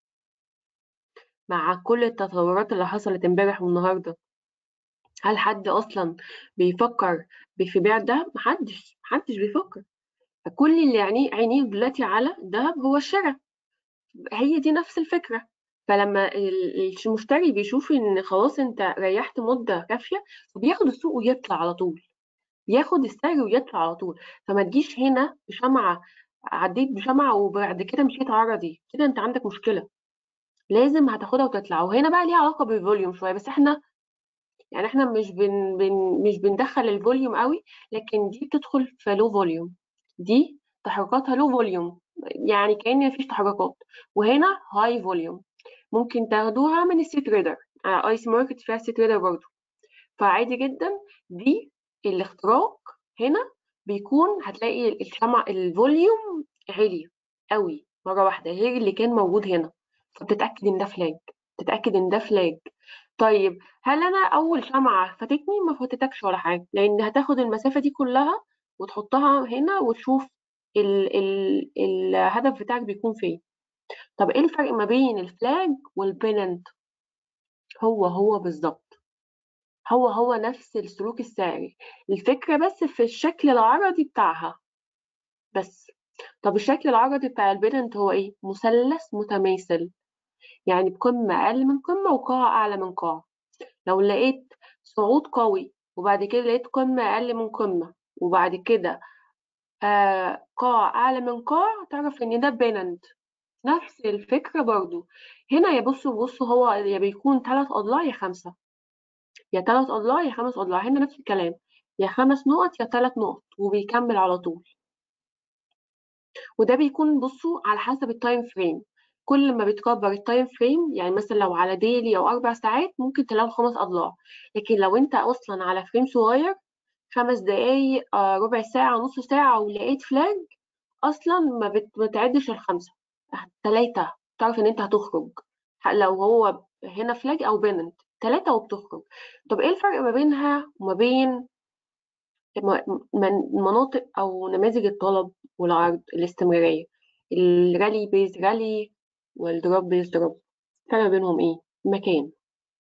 مع كل التطورات اللي حصلت امبارح والنهارده هل حد اصلا بيفكر في بيع الذهب محدش محدش بيفكر فكل اللي يعني عينيه دلوقتي على الذهب هو الشراء هي دي نفس الفكره فلما ال- المشتري بيشوف ان خلاص انت ريحت مده كافيه فبياخد السوق ويطلع على طول ياخد السعر ويطلع على طول فما تجيش هنا بشمعة عديت بشمعة وبعد كده مشيت عرضي كده انت عندك مشكلة لازم هتاخدها وتطلع وهنا بقى ليها علاقة بالفوليوم شوية بس احنا يعني احنا مش بن بن مش بندخل الفوليوم قوي لكن دي بتدخل في لو فوليوم دي تحركاتها لو فوليوم يعني كأن مفيش تحركات وهنا هاي فوليوم ممكن تاخدوها من السي تريدر ايس ماركت فيها سي تريدر برضه فعادي جدا دي الاختراق هنا بيكون هتلاقي الشمع الفوليوم عالي قوي مرة واحدة غير اللي كان موجود هنا فبتتأكد ان ده فلاج تتأكد ان ده فلاج طيب هل انا اول شمعة فاتتني ما فاتتكش ولا حاجة لان هتاخد المسافة دي كلها وتحطها هنا وتشوف ال ال الهدف بتاعك بيكون فين طب ايه الفرق ما بين الفلاج والبيننت هو هو بالظبط هو هو نفس السلوك السعري الفكرة بس في الشكل العرضي بتاعها بس طب الشكل العرضي بتاع البيرنت هو ايه مثلث متماثل يعني بقمة أقل من قمة وقاع أعلى من قاع لو لقيت صعود قوي وبعد كده لقيت قمة أقل من قمة وبعد كده آه قاع أعلى من قاع تعرف إن ده بيننت نفس الفكرة برضو هنا يا بصوا بصوا هو يا بيكون ثلاث أضلاع يا خمسة يا ثلاث أضلاع يا خمس أضلاع هنا نفس الكلام يا خمس نقط يا ثلاث نقط وبيكمل على طول وده بيكون بصوا على حسب التايم فريم كل ما بتكبر التايم فريم يعني مثلا لو على ديلي او اربع ساعات ممكن تلاقوا خمس اضلاع لكن لو انت اصلا على فريم صغير خمس دقايق آه، ربع ساعة نص ساعة ولقيت فلاج اصلا ما بت- ما بتعدش الخمسة ثلاثة تعرف ان انت هتخرج لو هو هنا فلاج او بيننت ثلاثة وبتخرج طب ايه الفرق ما بينها وما بين م- من- مناطق أو نماذج الطلب والعرض الاستمرارية الرالي بيز رالي والدروب بيز دروب الفرق بينهم ايه؟ المكان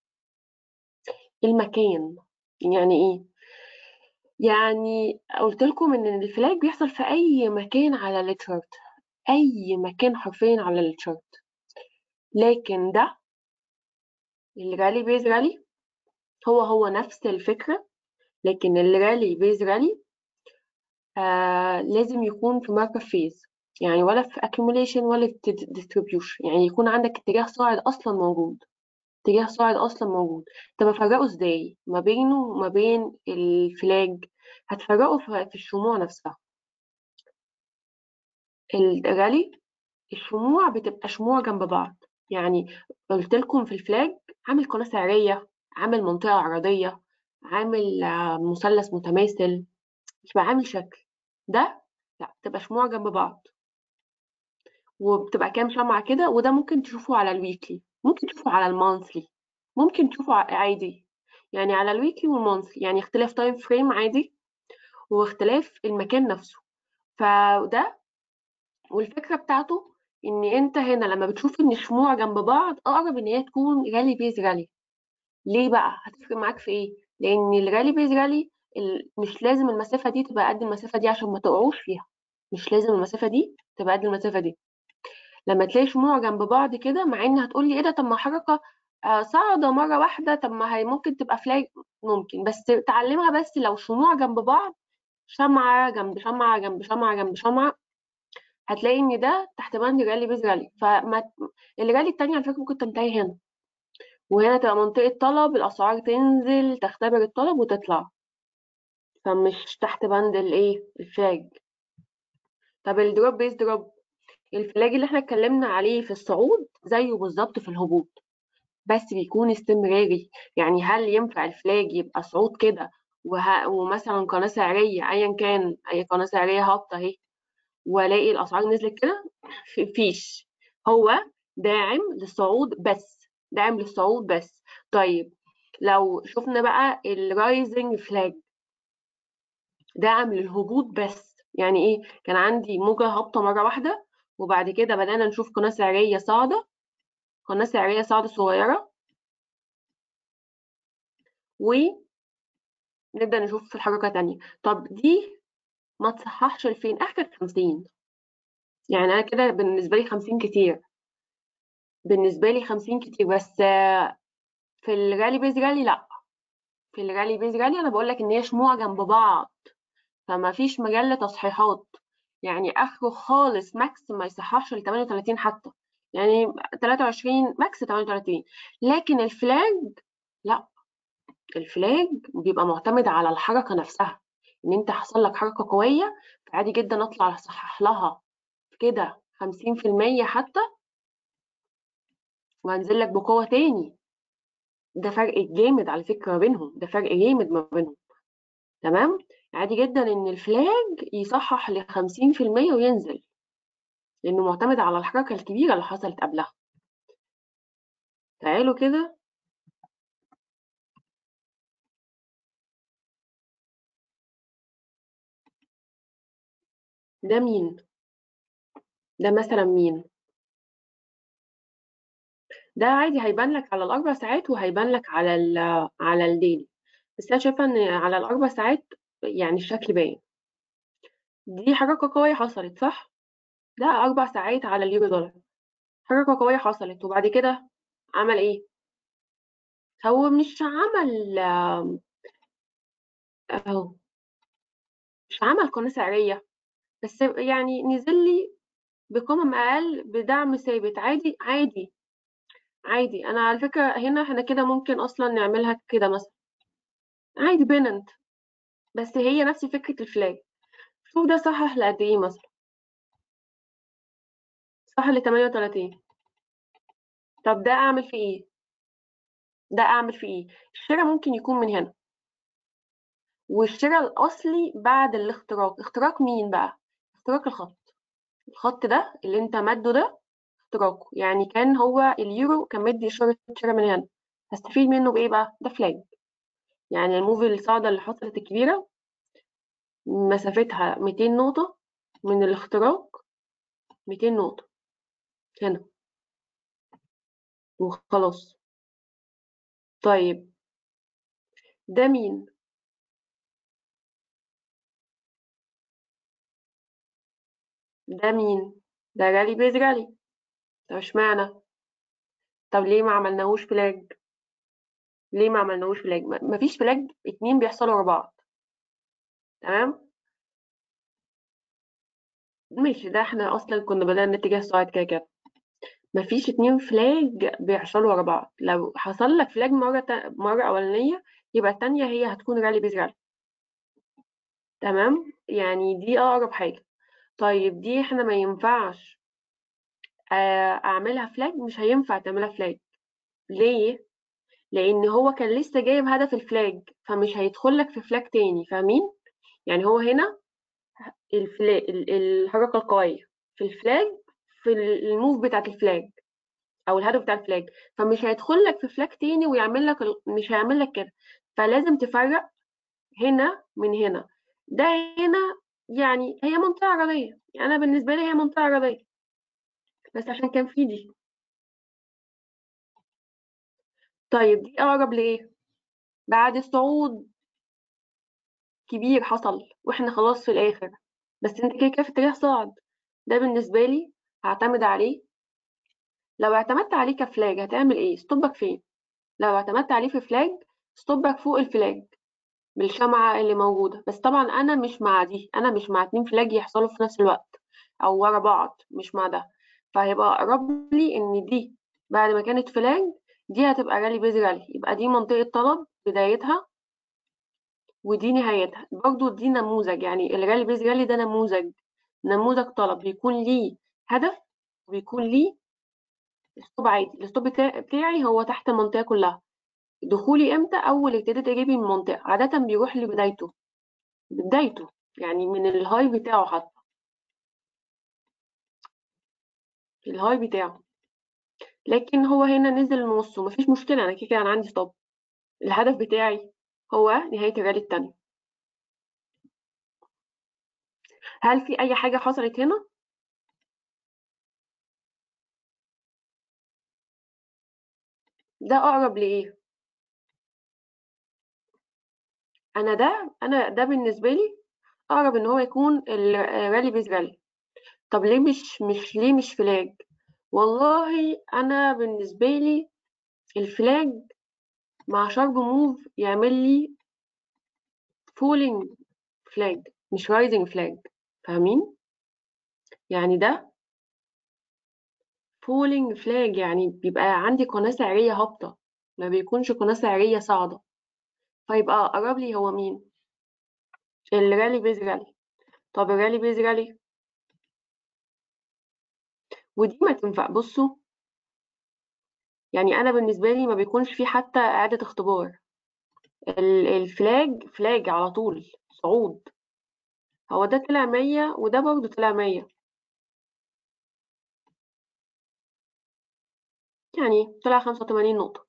المكان يعني ايه؟ يعني قلت لكم ان الفلاج بيحصل في اي مكان على التشارت اي مكان حرفيا على التشارت لكن ده الرالي بيز رالي هو هو نفس الفكرة لكن الرالي بيز رالي آه لازم يكون في ماركت فيز يعني ولا في accumulation ولا في distribution يعني يكون عندك اتجاه صاعد اصلا موجود اتجاه صاعد اصلا موجود طب افرقه ازاي ما بينه وما بين الفلاج هتفرقه في في الشموع نفسها الرالي الشموع بتبقى شموع جنب بعض يعني قلت لكم في الفلاج عامل قناة سعرية عامل منطقة عرضية عامل آه، مثلث متماثل مش عامل شكل ده لا بتبقى شموع جنب بعض وبتبقى كام شمعة كده وده ممكن تشوفه على الويكلي ممكن تشوفه على المانثلي ممكن تشوفه ع- عادي يعني على الويكلي والمانثلي يعني اختلاف تايم فريم عادي واختلاف المكان نفسه فده والفكرة بتاعته ان انت هنا لما بتشوف ان الشموع جنب بعض اقرب ان هي تكون رالي بيز رالي ليه بقى هتفرق معاك في ايه لان الرالي بيز رالي ال- مش لازم المسافة دي تبقى قد المسافة دي عشان ما تقعوش فيها مش لازم المسافة دي تبقى قد المسافة دي لما تلاقي شموع جنب بعض كده مع ان هتقولي ايه ده طب ما حركة آه، صاعدة مرة واحدة طب ما هي ممكن تبقى فلاج ممكن بس تعلمها بس لو شموع جنب بعض شمعة جنب شمعة جنب شمعة جنب شمعة هتلاقي ان ده تحت بند رالي بيز رالي فما الرالي التانية على فكرة ممكن تنتهي هنا وهنا تبقى منطقة طلب الأسعار تنزل تختبر الطلب وتطلع فمش تحت بند الايه الفلاج طب الدروب بيز دروب الفلاج اللي احنا اتكلمنا عليه في الصعود زيه بالظبط في الهبوط بس بيكون استمراري يعني هل ينفع الفلاج يبقى صعود كده وه... ومثلا قناة سعرية أيا كان أي قناة سعرية هابطة أهي وألاقي الأسعار نزلت كده مفيش هو داعم للصعود بس داعم للصعود بس طيب لو شفنا بقى الرايزنج فلاج داعم للهبوط بس يعني ايه كان عندي موجة هابطة مرة واحدة وبعد كده بدأنا نشوف قناة سعرية صاعدة قناة سعرية صاعدة صغيرة ونبدأ نشوف في الحركة تانية طب دي ما تصححش لفين اخر 50 يعني انا كده بالنسبة لي 50 كتير بالنسبة لي 50 كتير بس في الرالي بيز رالي لأ في الرالي بيز رالي أنا بقول لك إن هي شموع جنب بعض فما فيش مجال لتصحيحات يعني آخره خالص ماكس ما يصححش ل 38 حتى يعني 23 ماكس 38 لكن الفلاج لأ الفلاج بيبقى معتمد على الحركة نفسها إن أنت حصل لك حركة قوية فعادي جدا أطلع أصحح لها كده 50% حتى وهنزل لك بقوة تاني ده فرق جامد على فكرة ما بينهم ده فرق جامد ما بينهم تمام عادي جدا ان الفلاج يصحح ل 50% وينزل لانه معتمد على الحركة الكبيرة اللي حصلت قبلها تعالوا كده ده مين ده مثلا مين ده عادي هيبان لك على الاربع ساعات وهيبان لك على ال على الديلي بس انا شايفه ان على الاربع ساعات يعني الشكل باين دي حركه قويه حصلت صح ده اربع ساعات على اليورو دولار حركه قويه حصلت وبعد كده عمل ايه هو مش عمل اهو مش عمل قناه سعريه بس يعني نزل لي بقمم اقل بدعم ثابت عادي عادي عادي انا على فكره هنا احنا كده ممكن اصلا نعملها كده مثلا عادي بيننت بس هي نفس فكره الفلاج شوف ده صحح لقد ايه مثلا صح ل 38 طب ده اعمل فيه ايه ده اعمل فيه ايه الشراء ممكن يكون من هنا والشراء الاصلي بعد الاختراق اختراق مين بقى اختراق الخط الخط ده اللي انت ماده ده اختراقه يعني كان هو اليورو كان مدي اشاره شراء من هنا هستفيد منه بايه بقى ده فلاج يعني الموف الصاعده اللي حصلت الكبيره مسافتها 200 نقطه من الاختراق 200 نقطه هنا وخلاص طيب ده مين ده مين ده رالي بيز رالي طب اشمعنى طب ليه ما عملناهوش فلاج ليه ما عملناهوش فلاج ما فيش فلاج اتنين بيحصلوا ورا بعض تمام ماشي ده احنا اصلا كنا بدأنا نتجه صاعد كده كده مفيش اتنين فلاج بيحصلوا ورا بعض لو حصل لك فلاج مرة تا... مرة أولانية يبقى التانية هي هتكون رالي بيز رالي تمام يعني دي أقرب حاجة طيب دي احنا ما ينفعش أعملها فلاج مش هينفع تعملها فلاج ليه؟ لأن هو كان لسه جايب هدف الفلاج فمش هيدخل لك في فلاج تاني فاهمين؟ يعني هو هنا الفلاج الحركة القوية في الفلاج في الموف بتاعت الفلاج او الهدف بتاع الفلاج فمش هيدخل لك في فلاج تاني ويعمل لك مش هيعمل لك كده فلازم تفرق هنا من هنا ده هنا يعني هي منطقة عرضية يعني أنا بالنسبة لي هي منطقة عرضية بس عشان كان في دي طيب دي أقرب لإيه؟ بعد الصعود كبير حصل واحنا خلاص في الآخر بس انت كده كده في اتجاه صاعد ده بالنسبة لي هعتمد عليه لو اعتمدت عليه كفلاج هتعمل ايه ستوبك فين لو اعتمدت عليه في فلاج ستوبك فوق الفلاج بالشمعة اللي موجودة بس طبعا انا مش مع دي انا مش مع اتنين فلاج يحصلوا في نفس الوقت او ورا بعض مش مع ده فهيبقى اقرب لي ان دي بعد ما كانت فلاج دي هتبقى رالي بيز رالي يبقى دي منطقة طلب بدايتها ودي نهايتها برضو دي نموذج يعني الرالي بيز رالي ده نموذج نموذج طلب بيكون ليه هدف وبيكون ليه اسلوب عادي الاسلوب بتاعي هو تحت المنطقة كلها دخولي امتى اول ابتديت اجيبي من المنطقة عادة بيروح لبدايته بدايته يعني من الهاي بتاعه حتى الهاي بتاعه لكن هو هنا نزل نص ومفيش مشكلة انا كده كده انا عندي ستوب الهدف بتاعي هو نهاية الرالي التانية هل في اي حاجة حصلت هنا ده اقرب لايه انا ده انا ده بالنسبة لي اقرب ان هو يكون الرالي بيز رالي طب ليه مش مش ليه مش فلاج والله أنا بالنسبة لي الفلاج مع شارب موف يعمل لي فولينج فلاج مش رايزنج فلاج فاهمين يعني ده فولينج فلاج يعني بيبقى عندي قناة سعرية هابطة ما بيكونش قناة سعرية صاعدة فيبقى قرب لي هو مين الرالي بيز رالي طب الرالي بيز رالي ودي ما تنفع بصوا يعني انا بالنسبه لي ما بيكونش في حتى اعاده اختبار ال- الفلاج فلاج على طول صعود هو ده طلع 100 وده برضه طلع 100 يعني طلع 85 نقطة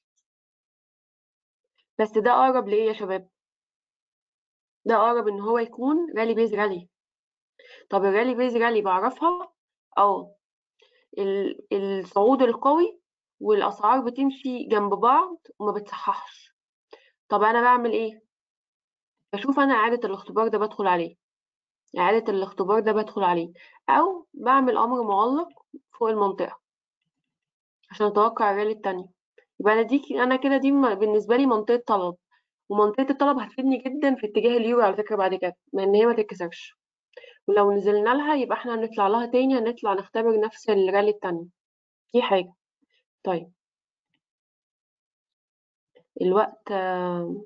بس ده أقرب لإيه يا شباب؟ ده أقرب إن هو يكون رالي بيز رالي طب الرالي بيز رالي بعرفها اه ال- الصعود القوي والأسعار بتمشي جنب بعض وما بتصححش طب أنا بعمل إيه؟ بشوف أنا إعادة الاختبار ده بدخل عليه إعادة الاختبار ده بدخل عليه أو بعمل أمر معلق فوق المنطقة عشان أتوقع الرالي التانية يبقى أنا دي أنا كده دي م- بالنسبة لي منطقة طلب ومنطقة الطلب هتفيدني جدا في اتجاه اليورو على فكرة بعد كده لأن هي ما تتكسرش ولو نزلنا لها يبقى احنا هنطلع لها تاني هنطلع نختبر نفس الرالي التانية دي حاجة طيب الوقت آه،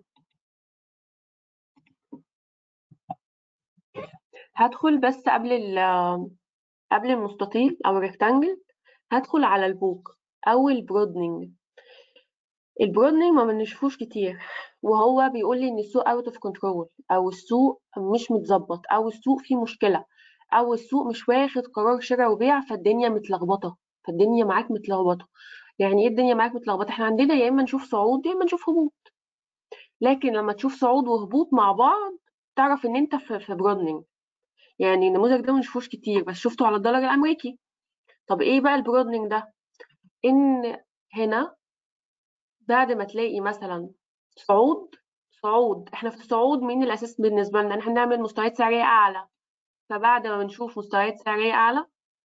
هدخل بس قبل ال قبل المستطيل أو الريكتانجل هدخل على البوك أو البرودنينج البرودنينج ما بنشوفوش كتير وهو بيقول لي ان السوق اوت اوف كنترول او السوق مش متظبط او السوق فيه مشكله او السوق مش واخد قرار شراء وبيع فالدنيا متلخبطه فالدنيا معاك متلخبطه يعني ايه الدنيا معاك متلخبطه احنا عندنا يا اما نشوف صعود يا اما نشوف هبوط لكن لما تشوف صعود وهبوط مع بعض تعرف ان انت في في برودنينج يعني النموذج ده ما نشوفوش كتير بس شفته على الدولار الامريكي طب ايه بقى البرودنينج ده ان هنا بعد ما تلاقي مثلا صعود صعود احنا في الصعود مين الاساس بالنسبه لنا ان احنا نعمل مستويات سعريه اعلى فبعد ما بنشوف مستويات سعريه اعلى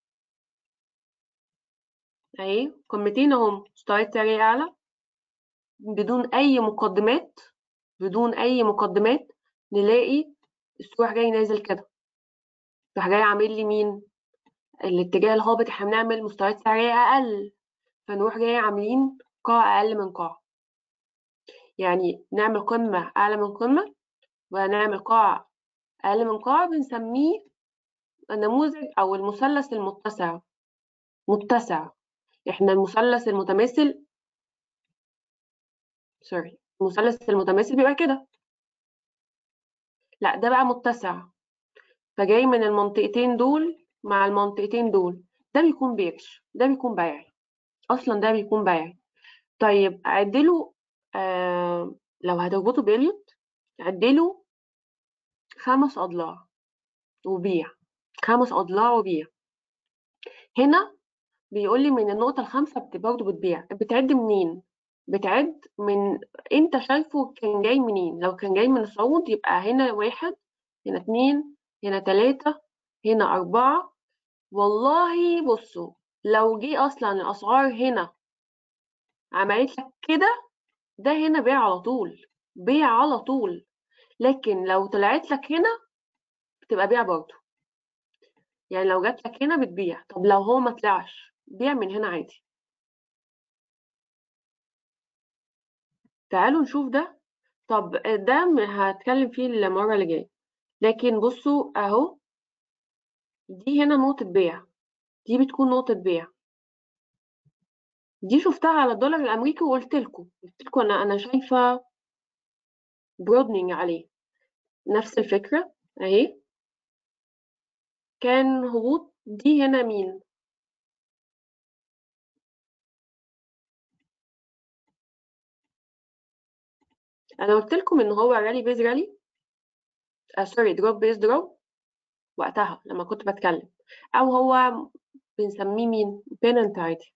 اهي قمتين اهم مستويات سعريه اعلى بدون اي مقدمات بدون اي مقدمات نلاقي السوق راح جاي نازل كده راح جاي عامل لي مين الاتجاه الهابط احنا بنعمل مستويات سعريه اقل فنروح جاي عاملين قاع اقل من قاع يعني نعمل قمه اعلى من قمه ونعمل قاع اقل من قاع بنسميه النموذج او المثلث المتسع متسع احنا المثلث المتماثل سوري المثلث المتماثل بيبقى كده لا ده بقى متسع فجاي من المنطقتين دول مع المنطقتين دول ده بيكون بيرش ده بيكون بيعي اصلا ده بيكون بيعي طيب عدله آه لو هتربطه بإليوت عدله خمس أضلاع وبيع خمس أضلاع وبيع هنا بيقول لي من النقطة الخامسة بت- برضه بتبيع بتعد منين؟ بتعد من انت شايفه كان جاي منين لو كان جاي من الصعود يبقى هنا واحد هنا اتنين هنا تلاتة هنا أربعة والله بصوا لو جه أصلا الأسعار هنا عملت لك كده ده هنا بيع على طول بيع على طول لكن لو طلعت لك هنا بتبقى بيع برضه يعني لو جات لك هنا بتبيع طب لو هو ما طلعش بيع من هنا عادي تعالوا نشوف ده طب ده م- هتكلم فيه المرة اللي جاية لكن بصوا اهو دي هنا نقطة بيع دي بتكون نقطة بيع دي شفتها على الدولار الأمريكي وقلت لكم قلت لكم أنا أنا شايفة برودنينج عليه نفس الفكرة أهي كان هبوط دي هنا مين أنا قلت لكم إن هو رالي بيز رالي آه سوري دروب بيز دروب وقتها لما كنت بتكلم أو هو بنسميه مين بيننت عادي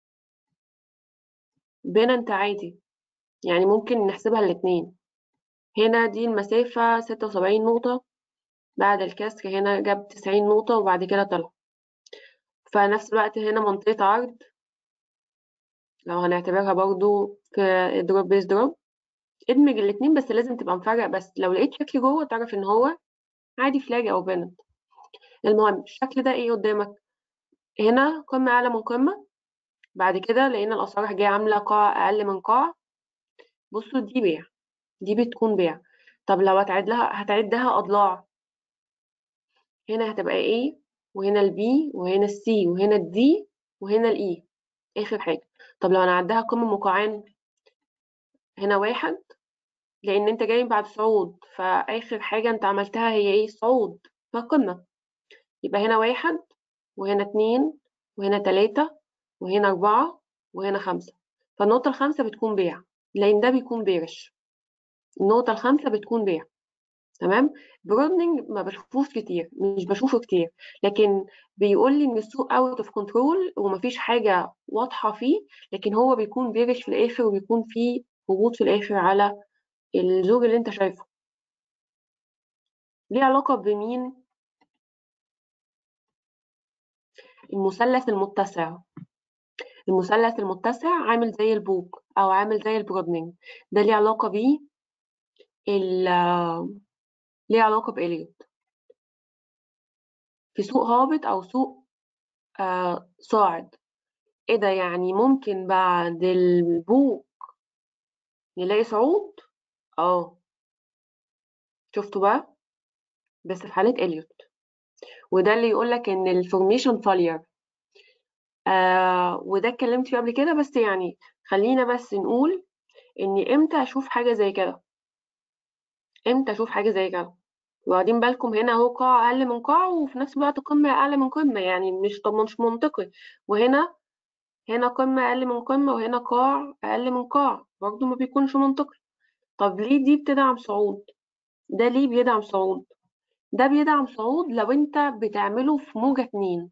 بيننت عادي يعني ممكن نحسبها الاتنين هنا دي المسافة ستة وسبعين نقطة بعد الكسر هنا جاب تسعين نقطة وبعد كده طلع فنفس الوقت هنا منطقة عرض لو هنعتبرها برضو في دروب بيس دروب ادمج الاتنين بس لازم تبقى مفرق بس لو لقيت شكل جوه تعرف ان هو عادي فلاج او بينت المهم الشكل ده ايه قدامك هنا قمة اعلى من قمة بعد كده لقينا الاسعار جايه عامله قاع اقل من قاع بصوا دي بيع دي بتكون بيع طب لو هتعد لها هتعدها اضلاع هنا هتبقى ايه وهنا البي وهنا السي وهنا الدي وهنا الاي اخر حاجه طب لو انا عدها قمه مقاعين هنا واحد لان انت جاي بعد صعود فاخر حاجه انت عملتها هي ايه صعود فقمه يبقى هنا واحد وهنا اتنين وهنا تلاتة وهنا أربعة وهنا خمسة فالنقطة الخامسة بتكون بيع لأن ده بيكون بيرش النقطة الخامسة بتكون بيع تمام برودنينج ما بشوفوش كتير مش بشوفه كتير لكن بيقول لي ان السوق اوت اوف كنترول ومفيش حاجه واضحه فيه لكن هو بيكون بيرش في الاخر وبيكون فيه هبوط في الاخر على الزوج اللي انت شايفه ليه علاقه بمين المثلث المتسع المثلث المتسع عامل زي البوك او عامل زي البرودنينج ده ليه علاقه بيه ليه علاقه بإليوت في سوق هابط او سوق آه صاعد ايه ده يعني ممكن بعد البوك نلاقي صعود اه شفتوا بقى بس في حالة إليوت وده اللي يقولك ان الفورميشن فالير آه وده اتكلمت فيه قبل كده بس يعني خلينا بس نقول اني امتى اشوف حاجة زي كده امتى اشوف حاجة زي كده واخدين بالكم هنا اهو قاع اقل من قاع وفي نفس الوقت قمة اعلى من قمة يعني مش طب مش منطقي وهنا هنا قمة اقل من قمة وهنا قاع اقل من قاع برضه ما بيكونش منطقي طب ليه دي بتدعم صعود ده ليه بيدعم صعود ده بيدعم صعود لو انت بتعمله في موجة اتنين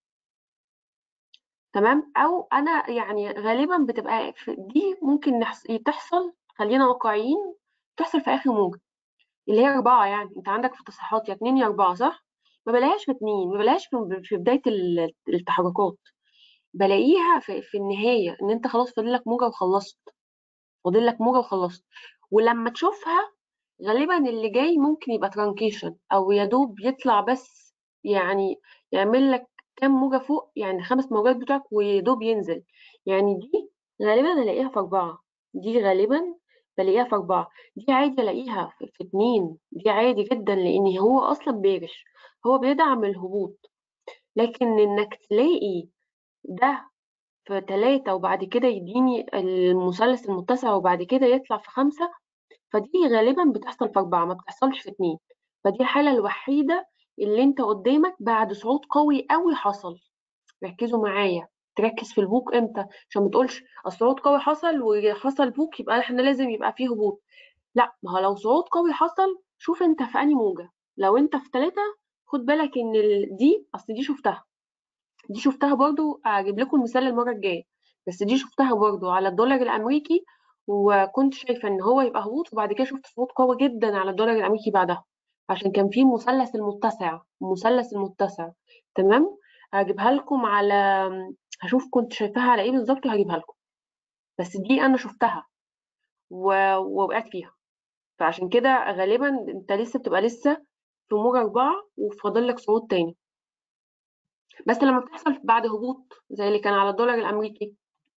تمام او انا يعني غالبا بتبقى في دي ممكن نحص... تحصل خلينا واقعيين تحصل في اخر موجة اللي هي اربعة يعني انت عندك في التصحيحات يا اتنين يا اربعة صح ما بلاقيهاش في اتنين ما بلاقيهاش في في بداية ال- التحركات بلاقيها في, في النهاية ان انت خلاص فاضل لك موجة وخلصت فاضل لك موجة وخلصت ولما تشوفها غالبا اللي جاي ممكن يبقى ترانكيشن او يا دوب يطلع بس يعني يعمل لك كام موجة فوق يعني خمس موجات بتوعك ويا دوب ينزل يعني دي غالبا الاقيها في اربعة دي غالبا بلاقيها في اربعة دي عادي الاقيها في, في اتنين دي عادي جدا لان هو اصلا بيرش هو بيدعم الهبوط لكن انك تلاقي ده في تلاتة وبعد كده يديني المثلث المتسع وبعد كده يطلع في خمسة فدي غالبا بتحصل في أربعة ما بتحصلش في اتنين فدي الحالة الوحيدة اللي انت قدامك بعد صعود قوي قوي حصل ركزوا معايا تركز في البوك امتى عشان ما تقولش الصعود قوي حصل وحصل بوك يبقى احنا لازم يبقى فيه هبوط لا ما هو لو صعود قوي حصل شوف انت في انهي موجة لو انت في ثلاثة خد بالك ان ال- دي اصل دي شفتها دي شفتها برضو اجيب لكم المثال المره الجايه بس دي شفتها برضو على الدولار الامريكي وكنت شايفه ان هو يبقى هبوط وبعد كده شفت صعود قوي جدا على الدولار الامريكي بعدها عشان كان في مثلث المتسع المثلث المتسع تمام هجيبها لكم على هشوف كنت شايفاها على ايه بالظبط وهجيبها لكم بس دي انا شفتها و... ووقعت فيها فعشان كده غالبا انت لسه بتبقى لسه في موجة أربعة وفاضل لك صعود تاني بس لما بتحصل بعد هبوط زي اللي كان على الدولار الامريكي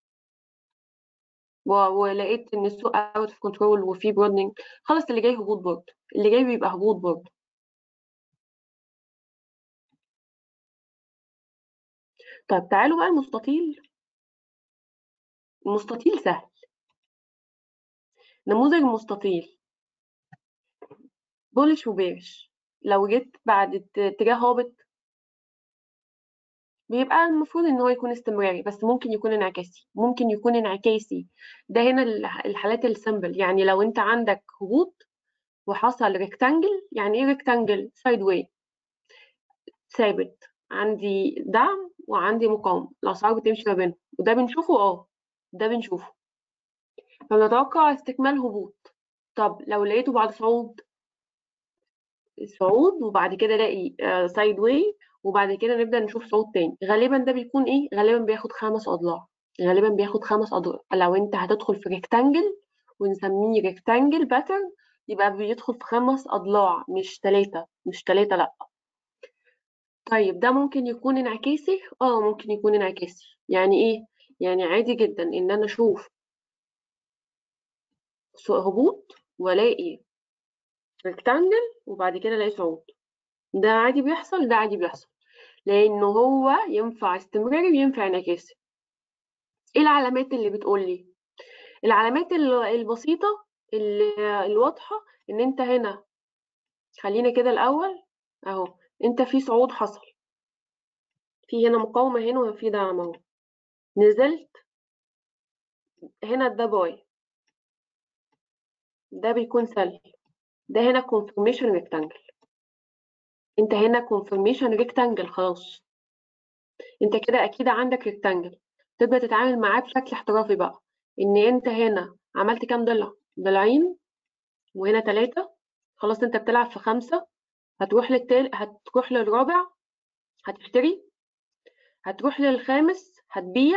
و- ولقيت ان السوق اوت اوف كنترول وفي برودنينج خلاص اللي جاي هبوط برضه اللي جاي بيبقى هبوط برضه طيب تعالوا بقى المستطيل المستطيل سهل نموذج المستطيل بولش وبيرش لو جيت بعد ات- اتجاه هابط بيبقى المفروض ان هو يكون استمراري بس ممكن يكون انعكاسي ممكن يكون انعكاسي ده هنا الح- الحالات السمبل يعني لو انت عندك هبوط وحصل ريكتانجل يعني ايه ريكتانجل سايد واي ثابت عندي دعم وعندي مقاومة الأسعار بتمشي ما بينهم وده بنشوفه اه ده بنشوفه فبنتوقع استكمال هبوط طب لو لقيته بعد صعود صعود وبعد كده الاقي سايد واي وبعد كده نبدأ نشوف صعود تاني غالبا ده بيكون ايه غالبا بياخد خمس اضلاع غالبا بياخد خمس اضلاع لو انت هتدخل في ريكتانجل ونسميه ريكتانجل باترن يبقى بيدخل في خمس اضلاع مش ثلاثة مش ثلاثة لا طيب ده ممكن يكون انعكاسي اه ممكن يكون انعكاسي يعني ايه يعني عادي جدا ان انا اشوف هبوط والاقي ريكتانجل وبعد كده الاقي صعود ده عادي بيحصل ده عادي بيحصل لانه هو ينفع استمراري وينفع انعكاسي ايه العلامات اللي بتقولي العلامات البسيطة الواضحة ان انت هنا خلينا كده الاول اهو انت في صعود حصل في هنا مقاومة هنا وفي دعم اهو نزلت هنا ده باي ده بيكون سلبي ده هنا confirmation rectangle انت هنا confirmation rectangle خلاص انت كده اكيد عندك rectangle تبدأ تتعامل معاه بشكل احترافي بقى ان انت هنا عملت كام ضلع ضلعين وهنا ثلاثة خلاص انت بتلعب في خمسة هتروح للتال هتروح للرابع هتشتري هتروح للخامس هتبيع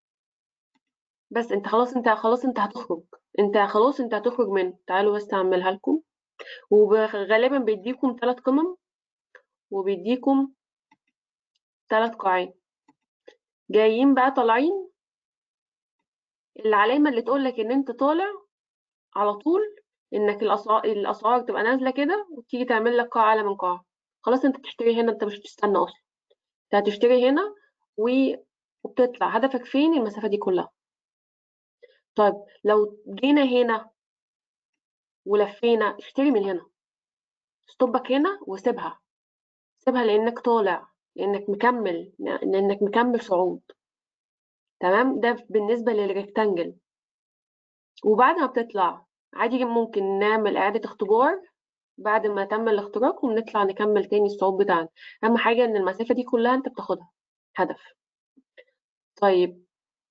بس انت خلاص انت خلاص انت هتخرج انت خلاص انت هتخرج منه تعالوا بس اعملها لكم وغالبا بيديكم ثلاث قمم وبيديكم ثلاث قاعين جايين بقى طالعين العلامة اللي تقولك ان انت طالع على طول انك الاسعار الاسعار تبقى نازلة كده وتيجي تعمل لك قاعة اعلى من قاعة خلاص انت تشتري هنا انت مش هتستنى اصلا انت هتشتري هنا وبتطلع هدفك فين المسافة دي كلها طيب لو جينا هنا ولفينا اشتري من هنا ستوبك هنا وسيبها سيبها لانك طالع لانك مكمل لانك مكمل صعود تمام ده بالنسبة للريكتانجل وبعد ما بتطلع عادي ممكن نعمل إعادة اختبار بعد ما تم الاختراق ونطلع نكمل تاني الصعود بتاعنا أهم حاجة إن المسافة دي كلها أنت بتاخدها هدف طيب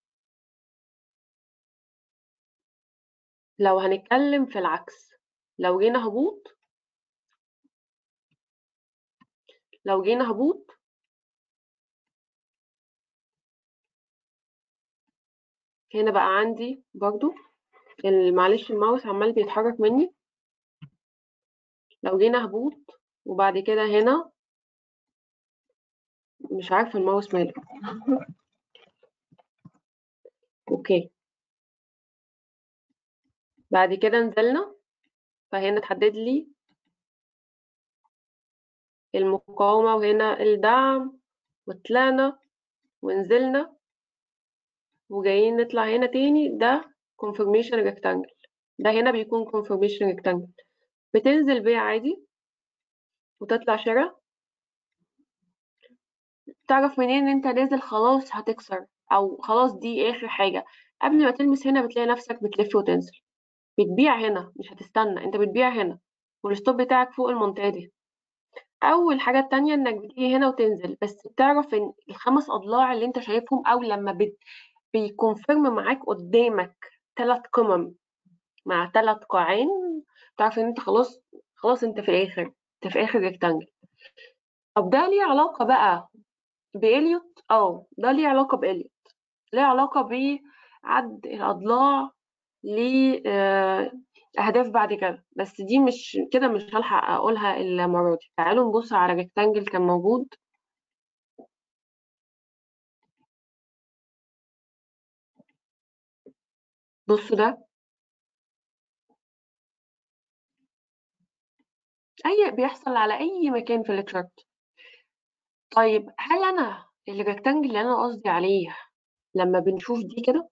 لو هنتكلم في العكس لو جينا هبوط لو جينا هبوط هنا بقى عندي برضو معلش الماوس عمال بيتحرك مني لو جينا هبوط وبعد كده هنا مش عارفه الماوس ماله اوكي بعد كده نزلنا فهنا تحدد لي المقاومة وهنا الدعم وطلعنا ونزلنا وجايين نطلع هنا تاني ده confirmation rectangle ده هنا بيكون confirmation rectangle بتنزل بيه عادي وتطلع شرا تعرف منين ان انت نازل خلاص هتكسر او خلاص دي اخر حاجة قبل ما تلمس هنا بتلاقي نفسك بتلف وتنزل بتبيع هنا مش هتستنى انت بتبيع هنا والستوب بتاعك فوق المنطقة دي أول حاجة التانية إنك بتيجي هنا وتنزل بس بتعرف إن الخمس أضلاع اللي أنت شايفهم أو لما بت... بيكونفيرم معاك قدامك تلات قمم مع تلات قاعين تعرف إن أنت خلاص خلاص أنت في الآخر أنت في آخر ريكتانجل طب ده ليه علاقة بقى بإليوت؟ أه ده ليه علاقة بإليوت ليه علاقة بعد الأضلاع لأهداف بعد كده بس دي مش كده مش هلحق أقولها المرة دي تعالوا نبص على ريكتانجل كان موجود بصوا ده أي بيحصل على أي مكان في التشارت طيب هل أنا الريكتانجل اللي أنا قصدي عليه لما بنشوف دي كده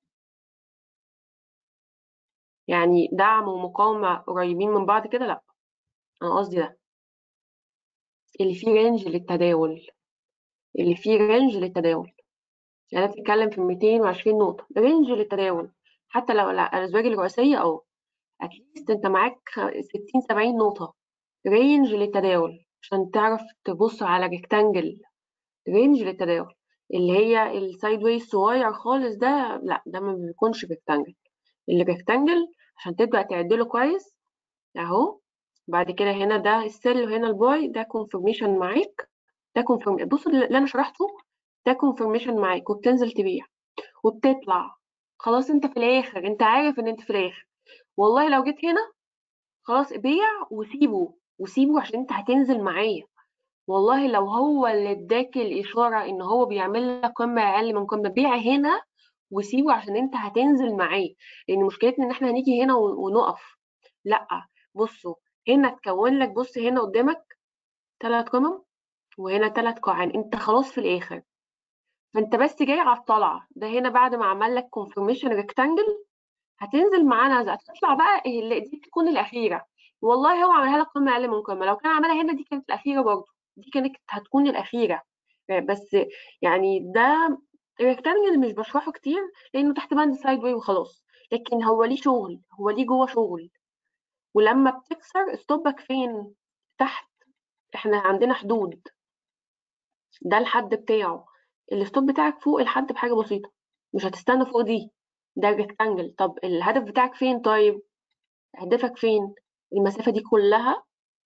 يعني دعم ومقاومة قريبين من بعض كده لأ أنا قصدي ده اللي فيه رينج للتداول اللي فيه رينج للتداول يعني أنا بتتكلم في 220 نقطة رينج للتداول حتى لو الأزواج الرئيسية أو أتليست أنت معاك 60 70 نقطة رينج للتداول عشان تعرف تبص على ريكتانجل رينج للتداول اللي هي السايد واي الصغير خالص ده لا ده ما بيكونش ريكتانجل الريكتانجل عشان تبدأ تعدله كويس اهو بعد كده هنا ده السيل وهنا الباي ده كونفورميشن معاك ده كونفيرم بص اللي انا شرحته ده كونفirmation معاك وبتنزل تبيع وبتطلع خلاص انت في الاخر انت عارف ان انت في الاخر والله لو جيت هنا خلاص بيع وسيبه وسيبه عشان انت هتنزل معايا والله لو هو اللي اداك الاشاره ان هو بيعمل لك قمه اقل من قمه بيع هنا وسيبه عشان انت هتنزل معاه لان مشكلتنا ان احنا هنيجي هنا ون- ونقف لا بصوا هنا تكون لك بص هنا قدامك ثلاث قمم وهنا ثلاث قاعان انت خلاص في الاخر فانت بس جاي على الطلعه ده هنا بعد ما عمل لك كونفirmation ريكتانجل هتنزل معانا هتطلع بقى اللي دي تكون الاخيره والله هو عملها لك قمه اقل من قمه لو كان عملها هنا دي كانت الاخيره برضه دي كانت هتكون الاخيره بس يعني ده الريكتانجل مش بشرحه كتير لانه تحت بند سايد واي وخلاص لكن هو ليه شغل هو ليه جوه شغل ولما بتكسر ستوبك فين تحت احنا عندنا حدود ده الحد بتاعه الستوب بتاعك فوق الحد بحاجه بسيطه مش هتستنى فوق دي ده ريكتانجل طب الهدف بتاعك فين طيب هدفك فين المسافه دي كلها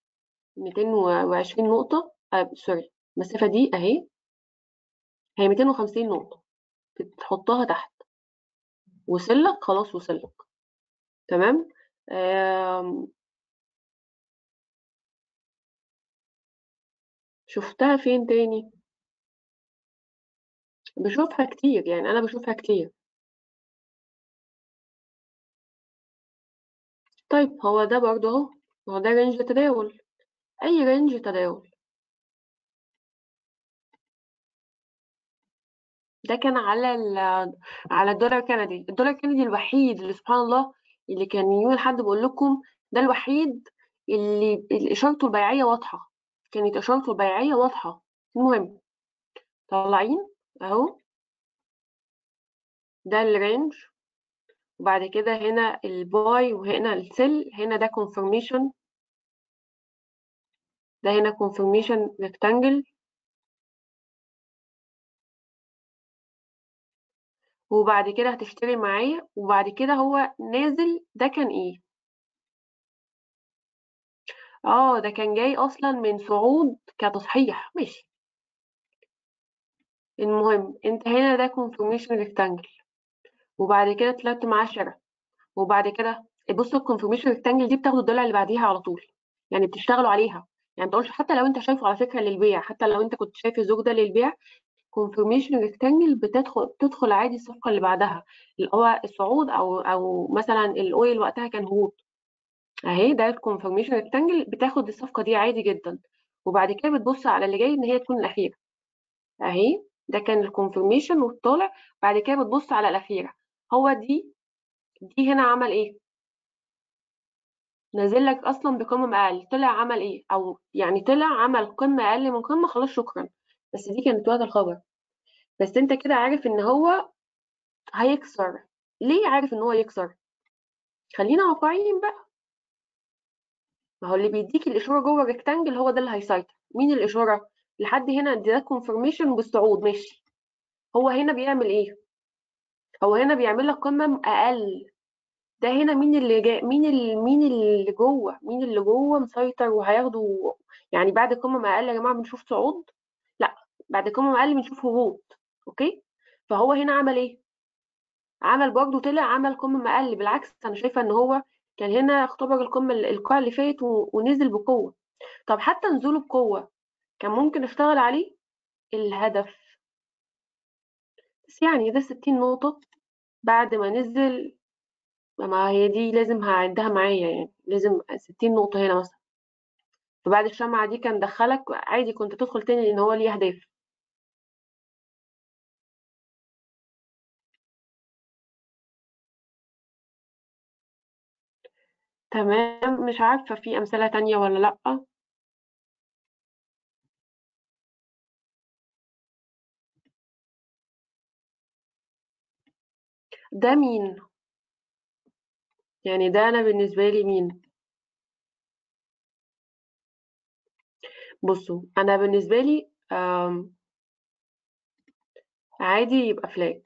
220 نقطه آه سوري المسافه دي اهي هي 250 نقطه بتحطها تحت وصلك خلاص وصلك تمام آم، شفتها فين تاني بشوفها كتير يعني انا بشوفها كتير طيب هو ده برضه اهو هو ده رينج تداول اي رينج تداول ده كان على ال على الدولار الكندي الدولار الكندي الوحيد اللي سبحان الله اللي كان يوم الحد بقول لكم ده الوحيد اللي اللي اشارته البيعيه واضحه كانت اشارته البيعيه واضحه المهم طالعين اهو ده الرينج وبعد كده هنا الباي وهنا السيل هنا ده confirmation ده هنا confirmation rectangle وبعد كده هتشتري معايا وبعد كده هو نازل ده كان ايه اه ده كان جاي اصلا من صعود كتصحيح ماشي المهم انت هنا ده confirmation rectangle وبعد كده طلعت معاه شراء وبعد كده بص الكونفirmation rectangle دي بتاخد الدولار اللي بعديها على طول يعني بتشتغلوا عليها يعني ما تقولش حتى لو انت شايفه على فكره للبيع حتى لو انت كنت شايف الزوج ده للبيع confirmation rectangle بتدخل تدخل عادي الصفقه اللي بعدها اللي هو الصعود او او مثلا الاويل وقتها كان هبوط اهي ده confirmation rectangle بتاخد الصفقه دي عادي جدا وبعد كده بتبص على اللي جاي ان هي تكون الاخيره اهي ده كان الكونفirmation والطالع بعد كده بتبص على الاخيره هو دي دي هنا عمل ايه نازل لك اصلا بقمم اقل طلع عمل ايه او يعني طلع عمل قمه اقل من قمه خلاص شكرا بس دي كانت وقت الخبر بس انت كده عارف ان هو هيكسر ليه عارف ان هو يكسر خلينا واقعيين بقى ما هو اللي بيديك الاشاره جوه الريكتانجل هو ده اللي هيسيطر مين الاشاره لحد هنا ده كونفirmation بالصعود ماشي هو هنا بيعمل ايه هو هنا بيعمل لك قمم اقل ده هنا مين اللي جاي مين اللي مين اللي جوه مين اللي جوه مسيطر وهياخدوا يعني بعد قمم اقل يا جماعه بنشوف صعود لا بعد قمم اقل بنشوف هبوط اوكي فهو هنا عمل ايه عمل برضه طلع عمل قمم اقل بالعكس انا شايفه ان هو كان هنا اختبر القمه القاع اللي فات و- ونزل بقوه طب حتى نزوله بقوه كان ممكن اشتغل عليه الهدف بس يعني ده 60 نقطه بعد ما نزل ما هي دي لازم هعدها معايا يعني لازم 60 نقطه هنا مثلا فبعد الشمعة دي كان دخلك عادي كنت تدخل تاني لان هو ليه اهداف تمام مش عارفة في امثلة تانية ولا لأ ده مين يعني ده انا بالنسبة لي مين بصوا انا بالنسبة لي آم، عادي يبقى فلاج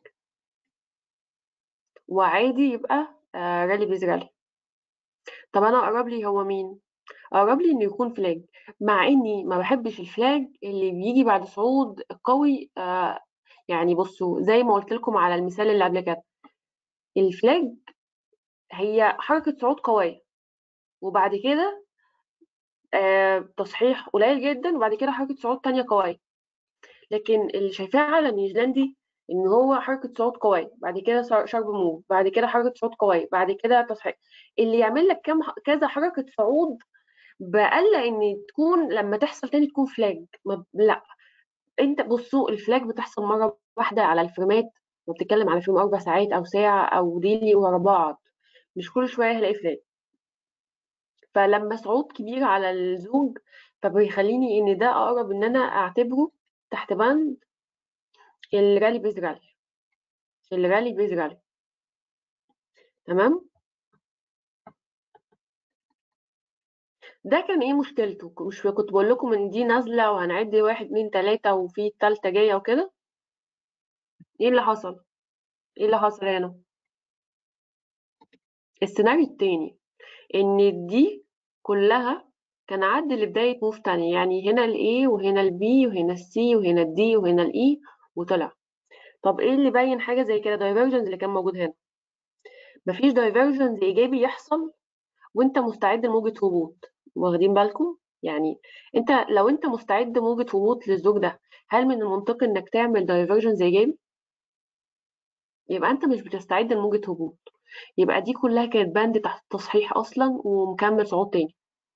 وعادي يبقى آه، رالي بيز رالي طب انا اقرب لي هو مين أقرب لي إنه يكون فلاج مع إني ما بحبش الفلاج اللي بيجي بعد صعود قوي آه يعني بصوا زي ما قلت لكم على المثال اللي قبل كده الفلاج هي حركة صعود قوية وبعد كده آه تصحيح قليل جدا وبعد كده حركة صعود تانية قوية لكن اللي شايفاه على نيوزيلندي ان هو حركه صوت قويه بعد كده شارب موف بعد كده حركه صوت قويه بعد كده تصحيح اللي يعمل لك كام كذا حركه صعود بقل ان تكون لما تحصل تاني تكون فلاج ما لا انت بصوا الفلاج بتحصل مره واحده على الفريمات وبتتكلم على فيلم اربع ساعات او ساعه او ديلي ورا بعض مش كل شويه هلاقي فلاج فلما صعود كبير على الزوج فبيخليني ان ده اقرب ان انا اعتبره تحت بند الرالي بيز رالي الرالي بيز رالي تمام ده كان ايه مشكلته مش كنت بقول لكم ان دي نازله وهنعد واحد اتنين تلاته وفي التالته جايه وكده ايه اللي حصل ايه اللي حصل هنا السيناريو التاني ان دي كلها كان عد لبداية موف تانية يعني هنا ال A وهنا ال B وهنا ال C وهنا ال D وهنا ال E وطلع طب ايه اللي باين حاجة زي كده دايفرجنز اللي كان موجود هنا مفيش دايفرجنز ايجابي يحصل وانت مستعد لموجة هبوط واخدين بالكم يعني انت لو انت مستعد موجة هبوط للزوج ده هل من المنطقي انك تعمل دايفرجنز ايجابي يبقى انت مش بتستعد لموجة هبوط يبقى دي كلها كانت باند تحت تصحيح اصلا ومكمل صعود تاني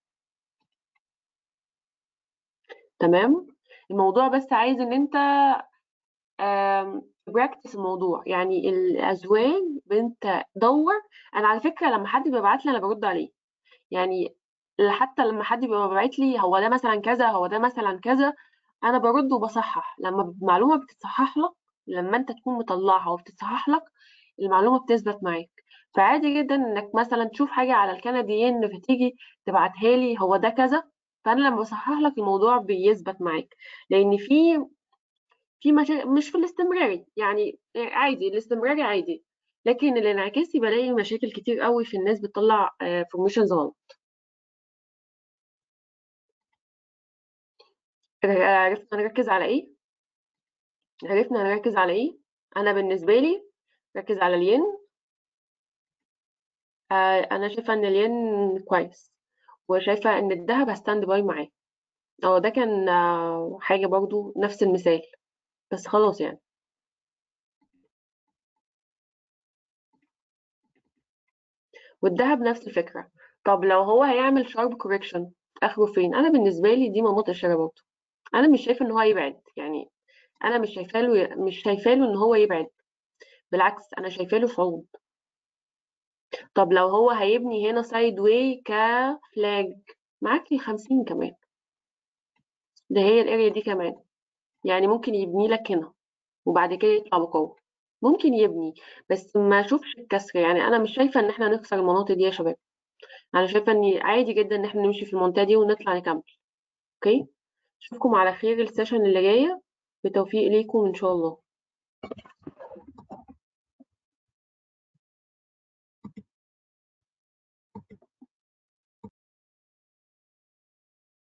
تمام الموضوع بس عايز ان انت براكتس الموضوع يعني الازواج بنت دور انا على فكره لما حد بيبعت لي انا برد عليه يعني حتى لما حد بيبقى باعت لي هو ده مثلا كذا هو ده مثلا كذا انا برد وبصحح لما المعلومه بتتصحح لك لما انت تكون مطلعها وبتتصحح لك المعلومه بتثبت معاك فعادي جدا انك مثلا تشوف حاجه على الكنديين فتيجي تبعتها لي هو ده كذا فانا لما بصحح لك الموضوع بيثبت معاك لان في في مشا... مش في الاستمراري يعني عادي الاستمراري عادي لكن الانعكاسي بلاقي مشاكل كتير قوي في الناس بتطلع فورميشنز غلط عرفنا نركز على ايه عرفنا نركز على ايه انا بالنسبه لي ركز على الين آه انا شايفه ان الين كويس وشايفه ان الذهب هستاند باي معاه اه ده كان آه حاجه برضو نفس المثال بس خلاص يعني والذهب نفس الفكره طب لو هو هيعمل شارب كوريكشن اخره فين انا بالنسبه لي دي مناطق الشراء برضه انا مش شايفه ان هو يبعد يعني انا مش شايفه له مش شايفه له ان هو يبعد بالعكس انا شايفه له صعود طب لو هو هيبني هنا سايد واي كفلاج معاكي 50 كمان ده هي الاريا دي كمان يعني ممكن يبني لك هنا وبعد كده يطلع بقوه ممكن يبني بس ما اشوفش الكسر يعني انا مش شايفه ان احنا نكسر المناطق دي يا شباب انا شايفه ان عادي جدا ان احنا نمشي في المنطقه دي ونطلع نكمل اوكي اشوفكم على خير السيشن اللي جايه بتوفيق ليكم ان شاء الله